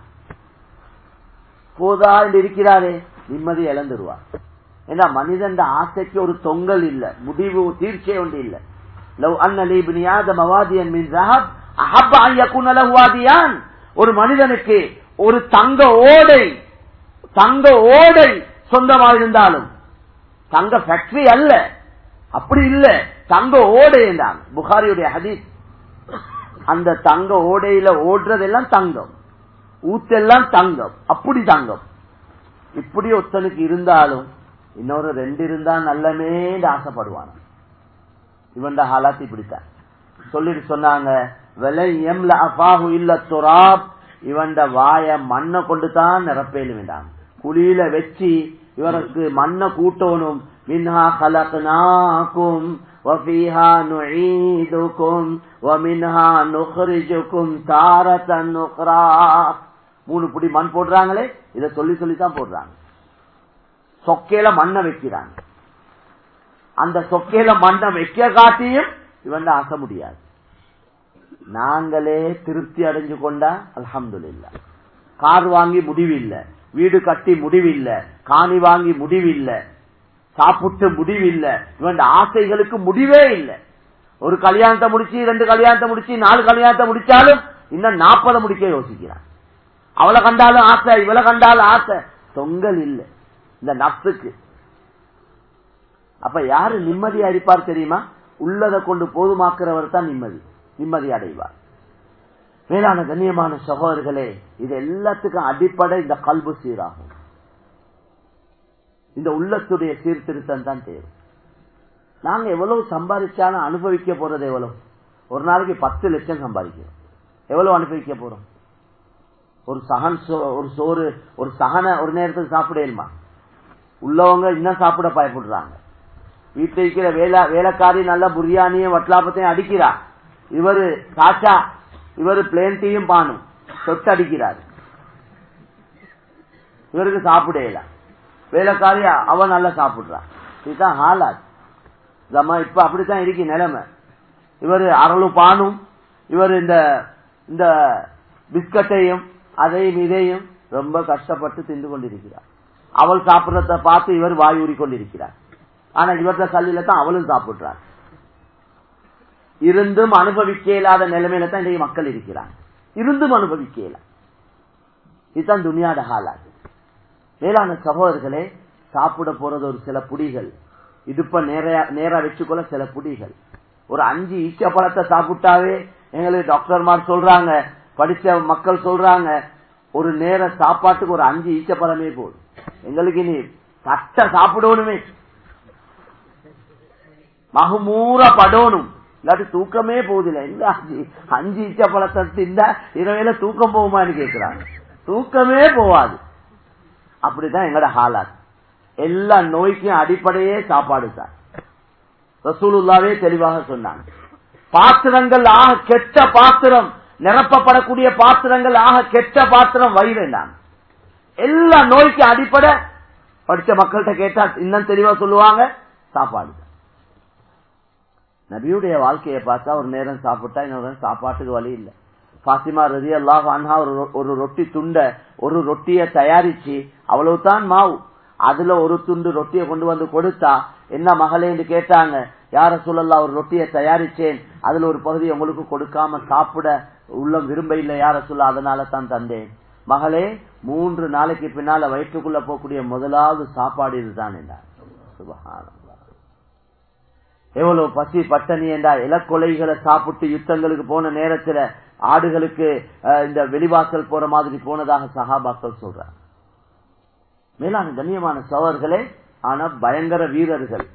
போதா என்று இருக்கிறாரே நிம்மதி இழந்துருவார் ஏன்னா மனிதன் ஆசைக்கு ஒரு தொங்கல் இல்ல முடிவு தீர்ச்சியே ஒன்று இல்ல லவ் அன்னலி பினியாத மவாதியன் மின் ரஹப் அஹப் ஐயக்குன் அலஹுவாதியான் ஒரு மனிதனுக்கு ஒரு தங்க ஓடை தங்க ஓடை சொந்தமாக இருந்தாலும் தங்க ஃபேக்டரி அல்ல அப்படி இல்ல தங்க ஓடை என்றான் புகாரியுடைய ஹதீஸ் அந்த தங்க ஓடையில ஓடுறதெல்லாம் தங்கம் ஊத்தெல்லாம் தங்கம் அப்படி தங்கம் இப்படி ஒருத்தனுக்கு இருந்தாலும் இன்னொரு ரெண்டு இருந்தா நல்லமே ஆசைப்படுவான் இவன் ஹாலாத் இப்படித்தான் சொல்லிட்டு சொன்னாங்க விலை எம்ல அபாஹு இல்ல துராப் இவன் வாய மண்ணை கொண்டு தான் நிரப்பேலும் வேண்டாம் குழியில வச்சு இவருக்கு மண்ணை கூட்டணும் மின்ஹா கலக்னாக்கும் وفيها نعيدكم ومنها نخرجكم تارة أخرى மூணு புடி மண் போடுறாங்களே இத சொல்லி சொல்லி தான் போடுறாங்க சொக்கையில மண்ணை வைக்கிறாங்க அந்த சொக்கையில மண்ணை வைக்க காட்டியும் இவன் ஆசை முடியாது நாங்களே திருப்தி அடைஞ்சு கொண்டா அல்ஹம்துலில்லா கார் வாங்கி முடிவில்லை வீடு கட்டி முடிவில்லை காணி வாங்கி முடிவில்லை சாப்பிட்டு முடிவில்லை இவன் ஆசைகளுக்கு முடிவே இல்லை ஒரு கல்யாணத்தை முடிச்சு ரெண்டு கல்யாணத்தை முடிச்சு நாலு கல்யாணத்தை முடிச்சாலும் இன்னும் நாற்பதை முடிக்க யோசிக்கிறான் அவளை கண்டாலும் ஆசை இவளை கண்டாலும் ஆசை தொங்கல் இல்லை இந்த நப்சுக்கு அப்ப யாரு நிம்மதியா இருப்பார் தெரியுமா உள்ளதை கொண்டு போதுமாக்குறவர் தான் நிம்மதி நிம்மதி அடைவார் மேலான கண்ணியமான சகோதரர்களே இது எல்லாத்துக்கும் அடிப்படை இந்த கல்பு சீராகும் இந்த உள்ளத்துடைய சீர்திருத்தம் தான் தேவை நாங்க எவ்வளவு சம்பாதிச்சாலும் அனுபவிக்க போறது எவ்வளவு ஒரு நாளைக்கு பத்து லட்சம் சம்பாதிக்கிறோம் எவ்வளவு அனுபவிக்க போறோம் ஒரு சகன் ஒரு சோறு ஒரு சகனை ஒரு நேரத்துக்கு சாப்பிடலுமா உள்ளவங்க இன்னும் சாப்பிட பயப்படுறாங்க வீட்டில் இருக்கிற வேலை வேலைக்காரி நல்ல புரியாணியும் வட்லாப்பத்தையும் அடிக்கிறா இவரு சாச்சா இவரு பிளேன்டையும் பானும் சொத்து அடிக்கிறார் இவருக்கு சாப்பிடல வேலைக்காரியா அவன் நல்லா சாப்பிடுறான் இதுதான் ஹாலாத் நம்ம இப்ப அப்படித்தான் இருக்கு நிலைமை இவர் அரளு பானும் இவர் இந்த இந்த பிஸ்கட்டையும் அதையும் இதையும் ரொம்ப கஷ்டப்பட்டு தின்று கொண்டிருக்கிறார் அவள் சாப்பிடறத பார்த்து இவர் வாயூறி கொண்டிருக்கிறார் ஆனா இவர்த கல்லில தான் அவளும் சாப்பிடுறார் இருந்தும் அனுபவிக்க இயலாத நிலைமையில தான் இன்றைய மக்கள் இருக்கிறாங்க இருந்தும் அனுபவிக்க இயல இதுதான் துனியாட ஹாலாது மேலான சகோதரர்களே சாப்பிட போறது ஒரு சில புடிகள் இடுப்ப நேரா நேரா வச்சுக்கொள்ள சில புடிகள் ஒரு அஞ்சு ஈச்ச பழத்தை சாப்பிட்டாவே எங்களுக்கு டாக்டர்மார் சொல்றாங்க படிச்ச மக்கள் சொல்றாங்க ஒரு நேர சாப்பாட்டுக்கு ஒரு அஞ்சு ஈச்ச பழமே போதும் எங்களுக்கு இனி சட்ட சாப்பிடணுமே மகுமூரா படணும் இல்லாட்டி தூக்கமே போதில்லை இல்ல அஞ்சு அஞ்சு ஈச்ச பழத்தை திண்டா இரவையில தூக்கம் போகுமான்னு கேட்கிறாங்க தூக்கமே போவாது அப்படிதான் எங்கட ஹாலாத் எல்லா நோய்க்கும் அடிப்படையே சாப்பாடு தான் ரசூலுல்லாவே தெளிவாக சொன்னாங்க பாத்திரங்கள் ஆக கெட்ட பாத்திரம் நிரப்பப்படக்கூடிய பாத்திரங்கள் ஆக கெட்ட பாத்திரம் வயிறு எல்லா நோய்க்கும் அடிப்படை படிச்ச மக்கள்கிட்ட கேட்டா இன்னும் தெளிவா சொல்லுவாங்க சாப்பாடு நபியுடைய வாழ்க்கையை பார்த்தா ஒரு நேரம் சாப்பிட்டா இன்னொரு நேரம் சாப்பாட்டுக்கு வழி இல்லை பாத்திமா ரதி அல்லாஹ் அன்ஹா ஒரு ரொட்டி துண்ட ஒரு ரொட்டிய தயாரிச்சு அவ்வளவுதான் மாவு அதுல ஒரு துண்டு ரொட்டியை கொண்டு வந்து கொடுத்தா என்ன மகளே என்று கேட்டாங்க யார சொல்லலாம் ஒரு ரொட்டியை தயாரிச்சேன் அதுல ஒரு பகுதி உங்களுக்கு கொடுக்காம சாப்பிட உள்ளம் விரும்ப இல்லை யார சொல்ல அதனால தான் தந்தேன் மகளே மூன்று நாளைக்கு பின்னால வயிற்றுக்குள்ள போகக்கூடிய முதலாவது சாப்பாடு இதுதான் என்றார் சுபஹானம் எவ்வளவு பசி பட்டணி என்றா இலக்கொலைகளை சாப்பிட்டு யுத்தங்களுக்கு போன நேரத்துல ஆடுகளுக்கு இந்த வெளிவாசல் போற மாதிரி போனதாக சகாபாக்கள் சொல்றாங்க மேலான கண்ணியமான சவர்களே ஆனா பயங்கர வீரர்கள்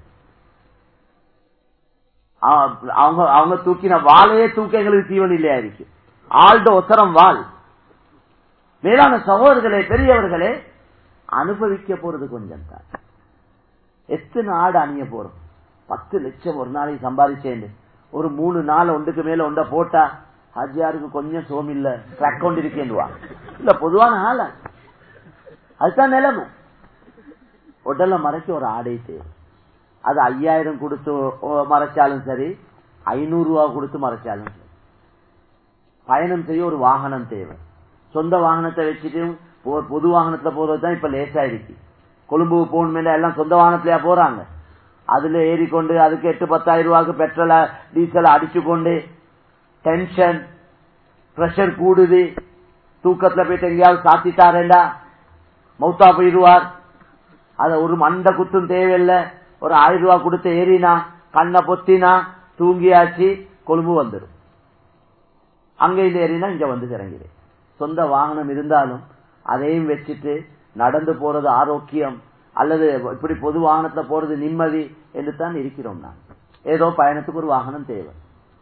அவங்க அவங்க தூக்கின வாழையே தூக்க எங்களுக்கு தீவன் இல்லையா இருக்கு ஆள்ட ஒத்தரம் வாள் மேலான சகோதரர்களே பெரியவர்களே அனுபவிக்க போறது கொஞ்சம் தான் எத்தனை ஆடு அணிய போறோம் பத்து லட்சம் ஒரு நாளைக்கு சம்பாதிச்சேன் ஒரு மூணு நாள் ஒன்றுக்கு மேல ஒண்ட போட்டா ஹஜ்ஜாருக்கு கொஞ்சம் சோம் இல்ல ட்ரக் கொண்டு இருக்கேன்வா இல்ல பொதுவான ஆள அதுதான் நிலைமை உடல்ல மறைக்க ஒரு ஆடை தேவை அது ஐயாயிரம் கொடுத்து மறைச்சாலும் சரி ஐநூறு ரூபா கொடுத்து மறைச்சாலும் சரி பயணம் செய்ய ஒரு வாகனம் தேவை சொந்த வாகனத்தை வச்சுட்டு பொது வாகனத்துல போறதுதான் இப்ப லேசா இருக்கு கொழும்பு போன் மேல எல்லாம் சொந்த வாகனத்திலயா போறாங்க அதுல ஏறிக்கொண்டு அதுக்கு எட்டு பத்தாயிரம் ரூபாய்க்கு பெட்ரோல டீசல் அடிச்சு கொண்டு டென்ஷன் பிரஷர் கூடுது தூக்கத்துல போயிட்டு எங்கேயாவது சாத்திட்டாரேண்டா மௌத்தா போயிடுவார் அத ஒரு மண்ட குத்தும் தேவையில்லை ஒரு ஆயிரம் ரூபாய் கொடுத்து ஏறினா கண்ணை பொத்தினா தூங்கியாச்சு கொழும்பு வந்துடும் அங்க இருந்து ஏறினா இங்க வந்து இறங்கிறேன் சொந்த வாகனம் இருந்தாலும் அதையும் வச்சுட்டு நடந்து போறது ஆரோக்கியம் அல்லது இப்படி பொது வாகனத்துல போறது நிம்மதி என்று தான் இருக்கிறோம் நான் ஏதோ பயணத்துக்கு ஒரு வாகனம் தேவை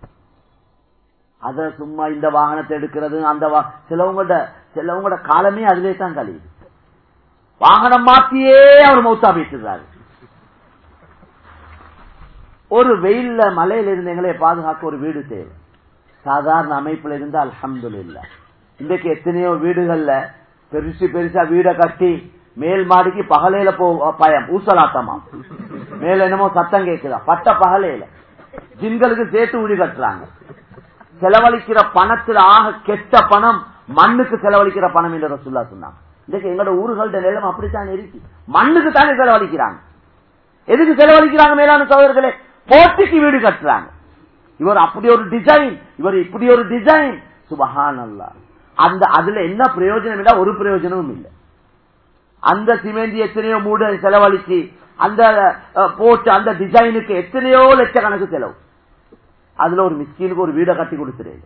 அத சும்மா இந்த வாகனத்தை எடுக்கிறது அந்த சிலவங்களோட சிலவங்களோட காலமே அதிலே தான் கழியுது வாகனம் மாத்தியே அவர் மௌத்தா பேசுறாரு ஒரு வெயில்ல மலையில இருந்து எங்களை பாதுகாக்க ஒரு வீடு தேவை சாதாரண அமைப்புல இருந்து அலமது இல்ல இன்றைக்கு எத்தனையோ வீடுகள்ல பெருசு பெருசா வீட கட்டி மேல் மாடிக்கு பகலையில போ பயம் ஊசலாட்டமா மேல என்னமோ சத்தம் கேட்குதா பட்ட பகலையில ஜின்களுக்கு சேர்த்து உடி கட்டுறாங்க செலவழிக்கிற பணத்துல ஆக கெட்ட பணம் மண்ணுக்கு செலவழிக்கிற பணம் என்று ரசுல்லா சொன்னாங்க இன்றைக்கு எங்களோட ஊர்களோட நிலம் அப்படித்தான் இருக்கு மண்ணுக்கு தானே செலவழிக்கிறாங்க எதுக்கு செலவழிக்கிறாங்க மேலான சோதர்களே போட்டிக்கு வீடு கட்டுறாங்க இவர் அப்படி ஒரு டிசைன் இவர் இப்படி ஒரு டிசைன் சுபஹான் அல்லா அந்த அதுல என்ன பிரயோஜனம் இல்ல ஒரு பிரயோஜனமும் இல்லை அந்த சிமெண்ட் எத்தனையோ மூட செலவழிச்சு அந்த போட்டு அந்த டிசைனுக்கு எத்தனையோ லட்சக்கணக்கு செலவு அதுல ஒரு மிஸ்கீனுக்கு ஒரு வீடை கட்டி கொடுத்துறேன்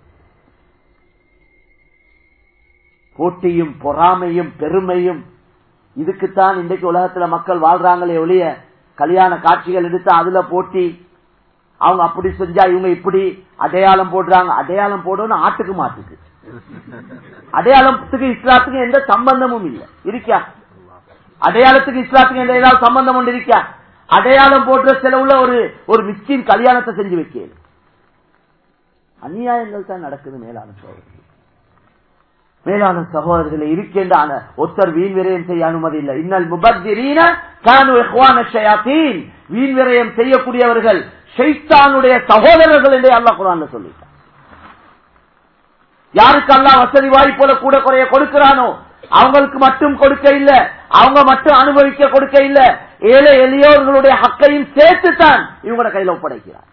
போட்டியும் பொறாமையும் பெருமையும் இதுக்குத்தான் இன்றைக்கு உலகத்துல மக்கள் வாழ்றாங்களே ஒழிய கல்யாண காட்சிகள் எடுத்து அதுல போட்டி அவங்க அப்படி செஞ்சா இவங்க இப்படி அடையாளம் போடுறாங்க அடையாளம் போடணும் ஆட்டுக்கு மாட்டுக்கு அடையாளத்துக்கு இஸ்லாத்துக்கு எந்த சம்பந்தமும் இல்லை இருக்கா அடையாளத்துக்கு இஸ்லாத்துக்கு எந்த ஏதாவது சம்பந்தம் ஒன்று இருக்கா அடையாளம் போடுற செலவுல ஒரு ஒரு மிஸ்கின் கல்யாணத்தை செஞ்சு வைக்க அநியாயங்கள் தான் நடக்குது மேலான சோதனை மேலான சகோதரர்களை இருக்கின்றான ஒருத்தர் வீண் விரயம் செய்ய அனுமதி இல்லை இன்னல் முபத்திரீன வீண் விரயம் செய்யக்கூடியவர்கள் ஷைத்தானுடைய சகோதரர்கள் என்றே அல்லா குரான் சொல்லிட்டார் யாருக்கு அல்லா வசதி வாய்ப்போல கூட குறைய கொடுக்கிறானோ அவங்களுக்கு மட்டும் கொடுக்க இல்ல அவங்க மட்டும் அனுபவிக்க கொடுக்க இல்ல ஏழை எளியோர்களுடைய ஹக்கையும் சேர்த்துத்தான் இவங்களோட கையில ஒப்படைக்கிறார்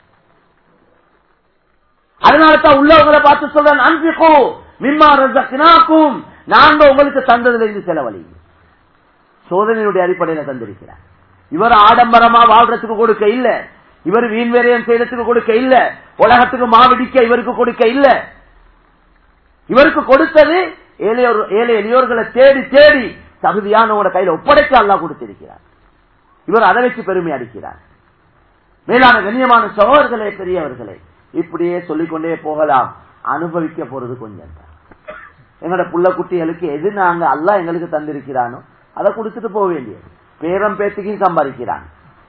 அதனால தான் உள்ளவங்களை பார்த்து சொல்றேன் அன்பிக்கோ மிம்மா ரசக்கினாக்கும் நாங்க உங்களுக்கு தந்ததுல இருந்து செலவழி சோதனையுடைய அடிப்படையில தந்திருக்கிறார் இவர் ஆடம்பரமா வாழ்றதுக்கு கொடுக்க இல்ல இவர் வீண் வேறையம் செய்யறதுக்கு கொடுக்க இல்ல உலகத்துக்கு மாவிடிக்க இவருக்கு கொடுக்க இல்ல இவருக்கு கொடுத்தது ஏழையோர் ஏழை எளியோர்களை தேடி தேடி தகுதியானவங்களோட கையில ஒப்படைக்க அல்லா கொடுத்திருக்கிறார் இவர் அதை வச்சு பெருமை அடிக்கிறார் மேலான கண்ணியமான சகோதரர்களே பெரியவர்களே இப்படியே சொல்லிக்கொண்டே போகலாம் அனுபவிக்க போறது கொஞ்சம் தான் எங்களோட புள்ள குட்டிகளுக்கு எது நாங்க அல்லா எங்களுக்கு தந்திருக்கிறானோ அதை கொடுத்துட்டு போக வேண்டியது பேரம் பேத்துக்கையும் சம்பாதிக்கிறாங்க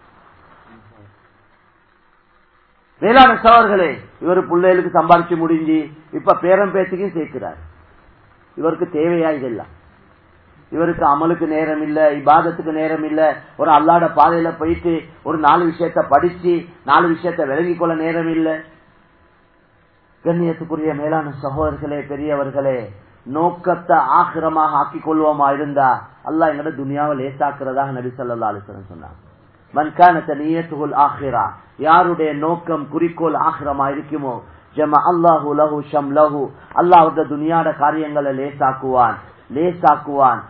மேலான சவர்களே இவர் பிள்ளைகளுக்கு சம்பாதிச்சு முடிஞ்சு இப்ப பேரம் பேத்துக்கையும் சேர்க்கிறார் இவருக்கு தேவையா இதெல்லாம் இவருக்கு அமலுக்கு நேரம் இல்ல இபாதத்துக்கு நேரம் இல்ல ஒரு அல்லாட பாதையில போயிட்டு ஒரு நாலு விஷயத்த படிச்சு நாலு விஷயத்த விலகிக் கொள்ள நேரம் இல்ல கண்ணியத்துக்குரிய மேலான சகோதரர்களே பெரியவர்களே நோக்கத்தை ஆக்கிரமாக ஆக்கிக் கொள்வோமா இருந்தா அல்லா எங்கட துனியாவை லேசாக்குறதாக நபி சொல்லா அலிஸ்வரன் சொன்னாங்க மன்கானத்த நீயத்துகுல் ஆஹிரா யாருடைய நோக்கம் குறிக்கோள் ஆகிரமா இருக்குமோ ஜம அல்லாஹு லஹு ஷம் லஹு அல்லாஹ் துனியாட காரியங்களை லேசாக்குவான் லேசாக்குவான்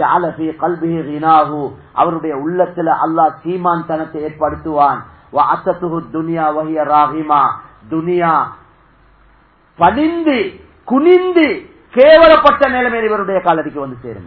அவருடைய உள்ளத்துல அல்லாஹ் சீமான் தனத்தை ஏற்படுத்துவான் துனியா வகிய ராகிமா துனியா பணிந்து குனிந்து கேவலப்பட்ட நிலைமையில் இவருடைய காலடிக்கு வந்து சேரும்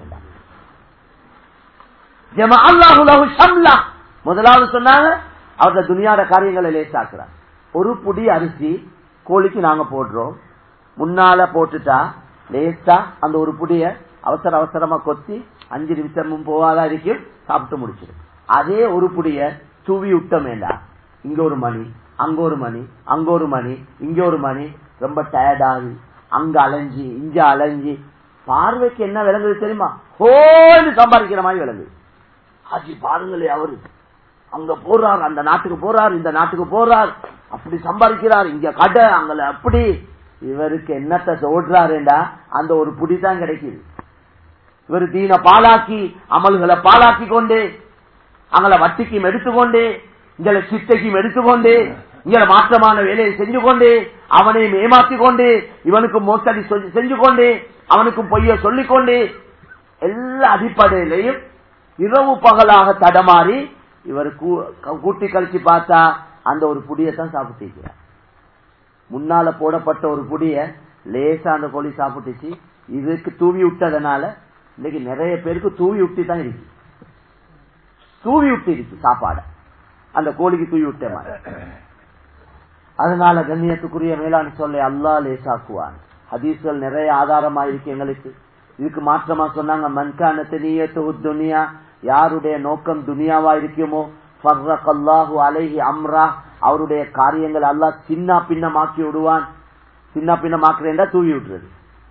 முதலாவது சொன்னாங்க அவருடைய துணியாட காரியங்களை லேசாக்குறார் ஒரு புடி அரிசி கோழிக்கு நாங்க போடுறோம் முன்னால போட்டுட்டா லேசா அந்த ஒரு புடிய அவசர அவசரமா கொத்தி அஞ்சு நிமிஷமும் போவாதா இருக்கும் சாப்பிட்டு முடிச்சிடும் அதே ஒரு புடிய தூவி விட்டோம் வேண்டாம் இங்க ஒரு மணி அங்க ஒரு மணி அங்க ஒரு மணி இங்க ஒரு மணி ரொம்ப டயர்டாகி அங்க அலைஞ்சி இங்க அலைஞ்சி பார்வைக்கு என்ன விளங்குது தெரியுமா ஹோன்னு சம்பாதிக்கிற மாதிரி விளங்குது ஆஜி பாருங்களே அவரு அங்க போறார் அந்த நாட்டுக்கு போறார் இந்த நாட்டுக்கு போறார் அப்படி சம்பாதிக்கிறார் இங்க கடை அங்க அப்படி இவருக்கு என்னத்த ஓடுறாருண்டா அந்த ஒரு புடி தான் கிடைக்குது இவர் தீன பாலாக்கி அமல்களை பாலாக்கி கொண்டு அங்களை வட்டிக்கும் எடுத்துக்கொண்டு இங்களை சித்தைக்கும் எடுத்துக்கொண்டு இங்களை மாற்றமான வேலையை செஞ்சு கொண்டு அவனையும் ஏமாத்தி கொண்டு இவனுக்கும் மோசடி செஞ்சு கொண்டு அவனுக்கும் பொய்ய சொல்லிக் கொண்டு எல்லா அடிப்படையிலையும் இரவு பகலாக தடமாறி இவர் கூட்டி கழிச்சு பார்த்தா அந்த ஒரு புடியத்தான் சாப்பிட்டு முன்னால போடப்பட்ட ஒரு புடிய லேசா அந்த கோழி சாப்பிட்டுச்சு இதுக்கு தூவி விட்டதுனால இன்னைக்கு நிறைய பேருக்கு தூவி விட்டு தான் இருக்கு தூவி விட்டு இருக்கு சாப்பாடு அந்த கோழிக்கு தூவி விட்ட மாதிரி அதனால கண்ணியத்துக்குரிய மேலான சொல்ல அல்லா லேசாக்குவான் ஹதீஸ்கள் நிறைய ஆதாரமா இருக்கு எங்களுக்கு இதுக்கு மாற்றமா சொன்னாங்க மன்கானத்து நீயத்து துனியா யாருடைய நோக்கம் துனியாவா இருக்குமோ அல்லாஹு அலைஹி அம்ரா அவருடைய காரியங்கள் அல்லாஹ் சின்ன பின்னமாக்கி விடுவான் சின்ன பின்னமாக்குறேன் தூவி விட்டுறது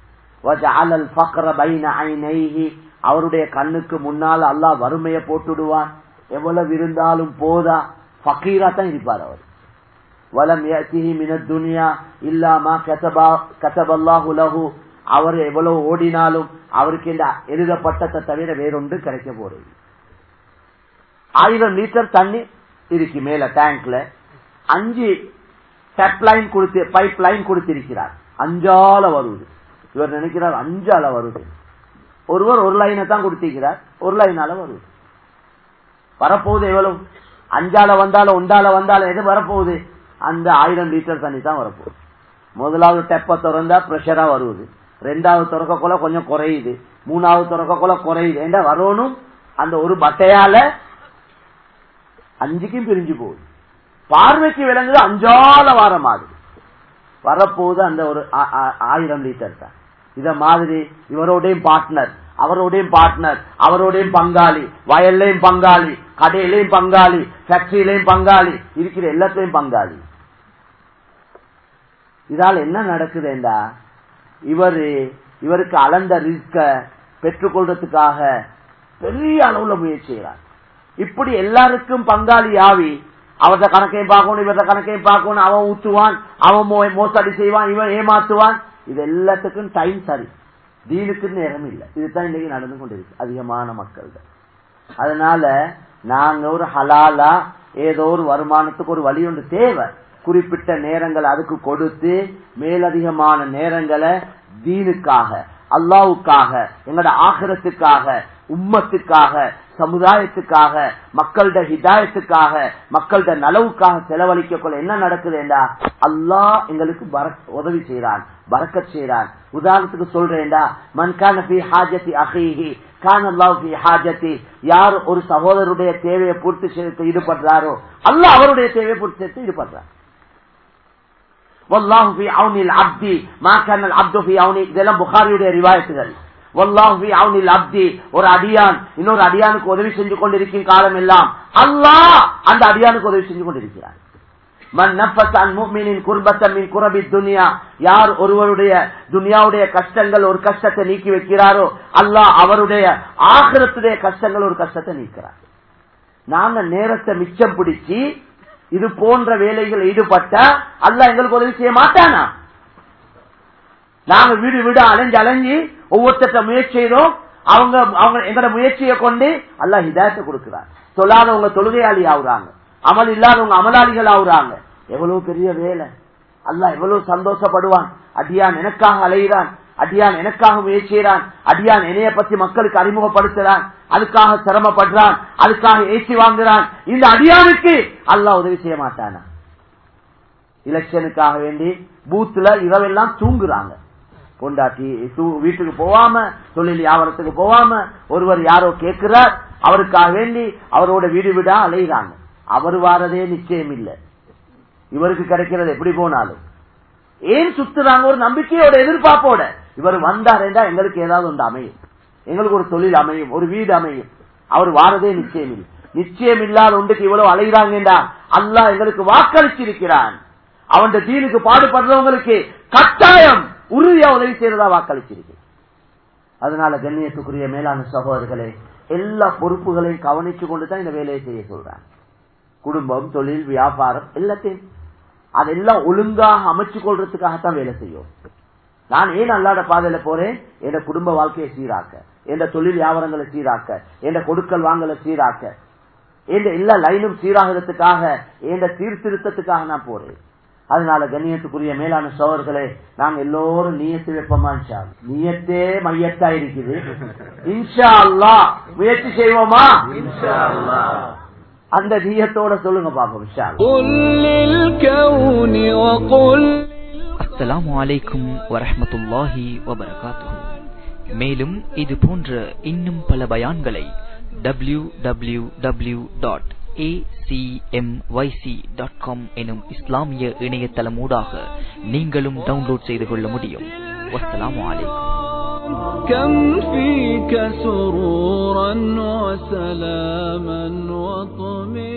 அவருடைய கண்ணுக்கு முன்னால் அல்லாஹ் வறுமையை போட்டுடுவான் எவ்வளவு இருந்தாலும் போதா பக்கீரா தான் இருப்பார் அவர் வலம் மின துனியா இல்லாமா கதபல்லாஹு லஹு அவர் எவ்வளவு ஓடினாலும் அவருக்கு இந்த எழுதப்பட்டதை தவிர வேறொன்று கிடைக்க போறது ஆயிரம் லிட்டர் தண்ணி இருக்கு மேல டேங்க்ல அஞ்சு டேப் லைன் கொடுத்து பைப் லைன் கொடுத்திருக்கிறார் அஞ்சால வருது இவர் நினைக்கிறார் அஞ்சால வருது ஒருவர் ஒரு லைனை தான் கொடுத்திருக்கிறார் ஒரு லைனால வருது வரப்போகுது எவ்வளவு அஞ்சால வந்தாலும் ஒன்றால வந்தாலும் எது வரப்போகுது அந்த ஆயிரம் லிட்டர் தண்ணி தான் வரப்போகுது முதலாவது டெப்ப திறந்தா பிரஷரா வருவது ரெண்டாவது திறக்கக்குள்ள கொஞ்சம் குறையுது மூணாவது திறக்கக்குள்ள குறையுது ஏண்டா வரணும் அந்த ஒரு பட்டையால அஞ்சுக்கும் பிரிஞ்சு போகுது பார்வைக்கு விளங்குது அஞ்சால வார மாதிரி வரப்போகுது அந்த ஒரு ஆயிரம் லிட்டர் தான் இத மாதிரி இவரோடையும் பார்ட்னர் அவரோடையும் பார்ட்னர் அவரோடையும் பங்காளி வயல்லையும் பங்காளி கடையிலையும் பங்காளி ஃபேக்டரியிலையும் பங்காளி இருக்கிற எல்லாத்தையும் பங்காளி இதால என்ன நடக்குதுண்டா இவரு இவருக்கு அளந்த ரிஸ்க பெற்றுக்கொள்றதுக்காக பெரிய அளவுல முயற்சி செய்கிறார் இப்படி எல்லாருக்கும் பங்காளி ஆவி அவரத கணக்கையும் பார்க்கணும் இவரத கணக்கையும் பார்க்கணும் அவன் ஊத்துவான் அவன் மோசடி செய்வான் இவன் ஏமாத்துவான் இது எல்லாத்துக்கும் டைம் சரி தீனுக்கு நேரம் இல்லை இதுதான் இன்னைக்கு நடந்து கொண்டிருக்கு அதிகமான மக்கள் அதனால நாங்க ஒரு ஹலாலா ஏதோ ஒரு வருமானத்துக்கு ஒரு வழி ஒன்று தேவை குறிப்பிட்ட நேரங்கள் அதுக்கு கொடுத்து மேலதிகமான நேரங்களை தீனுக்காக அல்லாவுக்காக எங்களோட ஆகிரத்துக்காக உம்மத்துக்காக சமுதாயத்துக்காக மக்களோட ஹிதாயத்துக்காக மக்களோட நலவுக்காக செலவழிக்க கொள்ள என்ன நடக்குதுண்டா அல்லாஹ் எங்களுக்கு உதவி செய்யறான் பறக்க செய்யறான் உதாரணத்துக்கு சொல்றேன்டா மன்கான ஹாஜத்தி அஹீஹி கான் அல்லாஹ் ஹாஜத்தி யார் ஒரு சகோதரருடைய தேவையை பூர்த்தி செய்து ஈடுபடுறாரோ அல்லாஹ் அவருடைய தேவையை பூர்த்தி செய்து ஈடுபடுறார் வல்லாஹு ஃபி அவுனில் அப்தி மா கான அப்து ஃபி அவுனி இதெல்லாம் புகாரியுடைய ரிவாயத்துகள் வல்லாஹு ஃபி அவுனில் அப்தி ஒரு அடியான் இன்னொரு அடியானுக்கு உதவி செஞ்சு கொண்டிருக்கும் காலம் எல்லாம் அல்லாஹ் அந்த அடியானுக்கு உதவி செஞ்சு கொண்டிருக்கிறார் மன் நஃபஸ் அன் முஃமினின் குர்பத்தன் மின் குரபி துனியா யார் ஒருவருடைய துனியாவுடைய கஷ்டங்கள் ஒரு கஷ்டத்தை நீக்கி வைக்கிறாரோ அல்லாஹ் அவருடைய ஆகிரத்துடைய கஷ்டங்கள் ஒரு கஷ்டத்தை நீக்கிறார் நாங்க நேரத்தை மிச்சம் பிடிச்சி இது போன்ற வேலைகள் ஈடுபட்டா அல்ல எங்களுக்கு உதவி செய்ய மாட்டானா நாங்க வீடு வீடு அலைஞ்சு அலைஞ்சு ஒவ்வொருத்த முயற்சி செய்தோம் அவங்க அவங்க எங்களோட முயற்சியை கொண்டு அல்ல ஹிதாயத்தை கொடுக்கிறார் சொல்லாதவங்க தொழுகையாளி ஆகுறாங்க அமல் இல்லாதவங்க அமலாளிகள் ஆகுறாங்க எவ்வளவு பெரிய வேலை அல்ல எவ்வளவு சந்தோஷப்படுவான் அடியான் எனக்காக அலைகிறான் அடியான் எனக்காக முயற்சிறான் அடியான் என்னைய பத்தி மக்களுக்கு அறிமுகப்படுத்துறான் அதுக்காக சிரமப்படுறான் அதுக்காக ஏசி வாங்குறான் இந்த அடியானுக்கு அல்லாஹ் உதவி செய்ய மாட்டானா எலெக்ஷனுக்காக வேண்டி பூத்துல இரவெல்லாம் தூங்குறாங்க பொண்டாட்டி வீட்டுக்கு போவாம தொழில் வியாபாரத்துக்கு போவாம ஒருவர் யாரோ கேட்கிறார் அவருக்காக வேண்டி அவரோட வீடு வீடா அலைகிறாங்க அவர் வாரதே நிச்சயம் இல்லை இவருக்கு கிடைக்கிறது எப்படி போனாலும் ஏன் சுத்துறாங்க ஒரு நம்பிக்கையோட எதிர்பார்ப்போட இவர் வந்தாருண்டா எங்களுக்கு ஏதாவது ஒன்று அமையும் எங்களுக்கு ஒரு தொழில் அமையும் ஒரு வீடு அமையும் அவர் வாரதே நிச்சயம் இல்லை நிச்சயம் இல்லாத ஒன்றுக்கு இவ்வளவு அலைகிறாங்கடா அல்லாஹ் எங்களுக்கு வாக்களிச்சிருக்கிறான் அவன் தீனுக்கு பாடுபடுறவங்களுக்கு கட்டாயம் உறுதியா உதவி செய்யறதா வாக்களிச்சிருக்கு அதனால கண்ணியத்துக்குரிய மேலான சகோதரர்களே எல்லா பொறுப்புகளையும் கவனிச்சு கொண்டுதான் இந்த வேலையை செய்ய சொல்றாங்க குடும்பம் தொழில் வியாபாரம் எல்லாத்தையும் அதெல்லாம் ஒழுங்காக அமைச்சு கொள்றதுக்காகத்தான் வேலை செய்யும் நான் ஏன் அல்லாத பாதையில போறேன் என் குடும்ப வாழ்க்கையை சீராக்க என் தொழில் வியாபாரங்களை சீராக்க என் கொடுக்கல் வாங்கலை சீராக்க என் எல்லா லைனும் சீராகிறதுக்காக என் சீர்திருத்தத்துக்காக நான் போறேன் அதனால கண்ணியத்துக்குரிய மேலான சோழர்களே நாங்க எல்லோரும் நீயத்து வைப்போமா நீயத்தே மையத்தா இருக்குது இன்ஷா அல்லா முயற்சி செய்வோமா இன்ஷா அல்லா அந்த நீயத்தோட சொல்லுங்க பாப்போம் இன்ஷா அஸ்ஸலாமு அலைக்கும் வரஹமத்துல்லாஹி வபரகாத்துஹு மேலும் இது போன்ற இன்னும் பல பயான்களை W W W dot acmyc.com எனும் இஸ்லாமிய இணையதளமூடாக நீங்களும் டவுன்லோட் செய்து கொள்ள முடியும் வஸ்ஸலாமு அலைக்கும் كم فيك سرورا وسلاما وطمئنا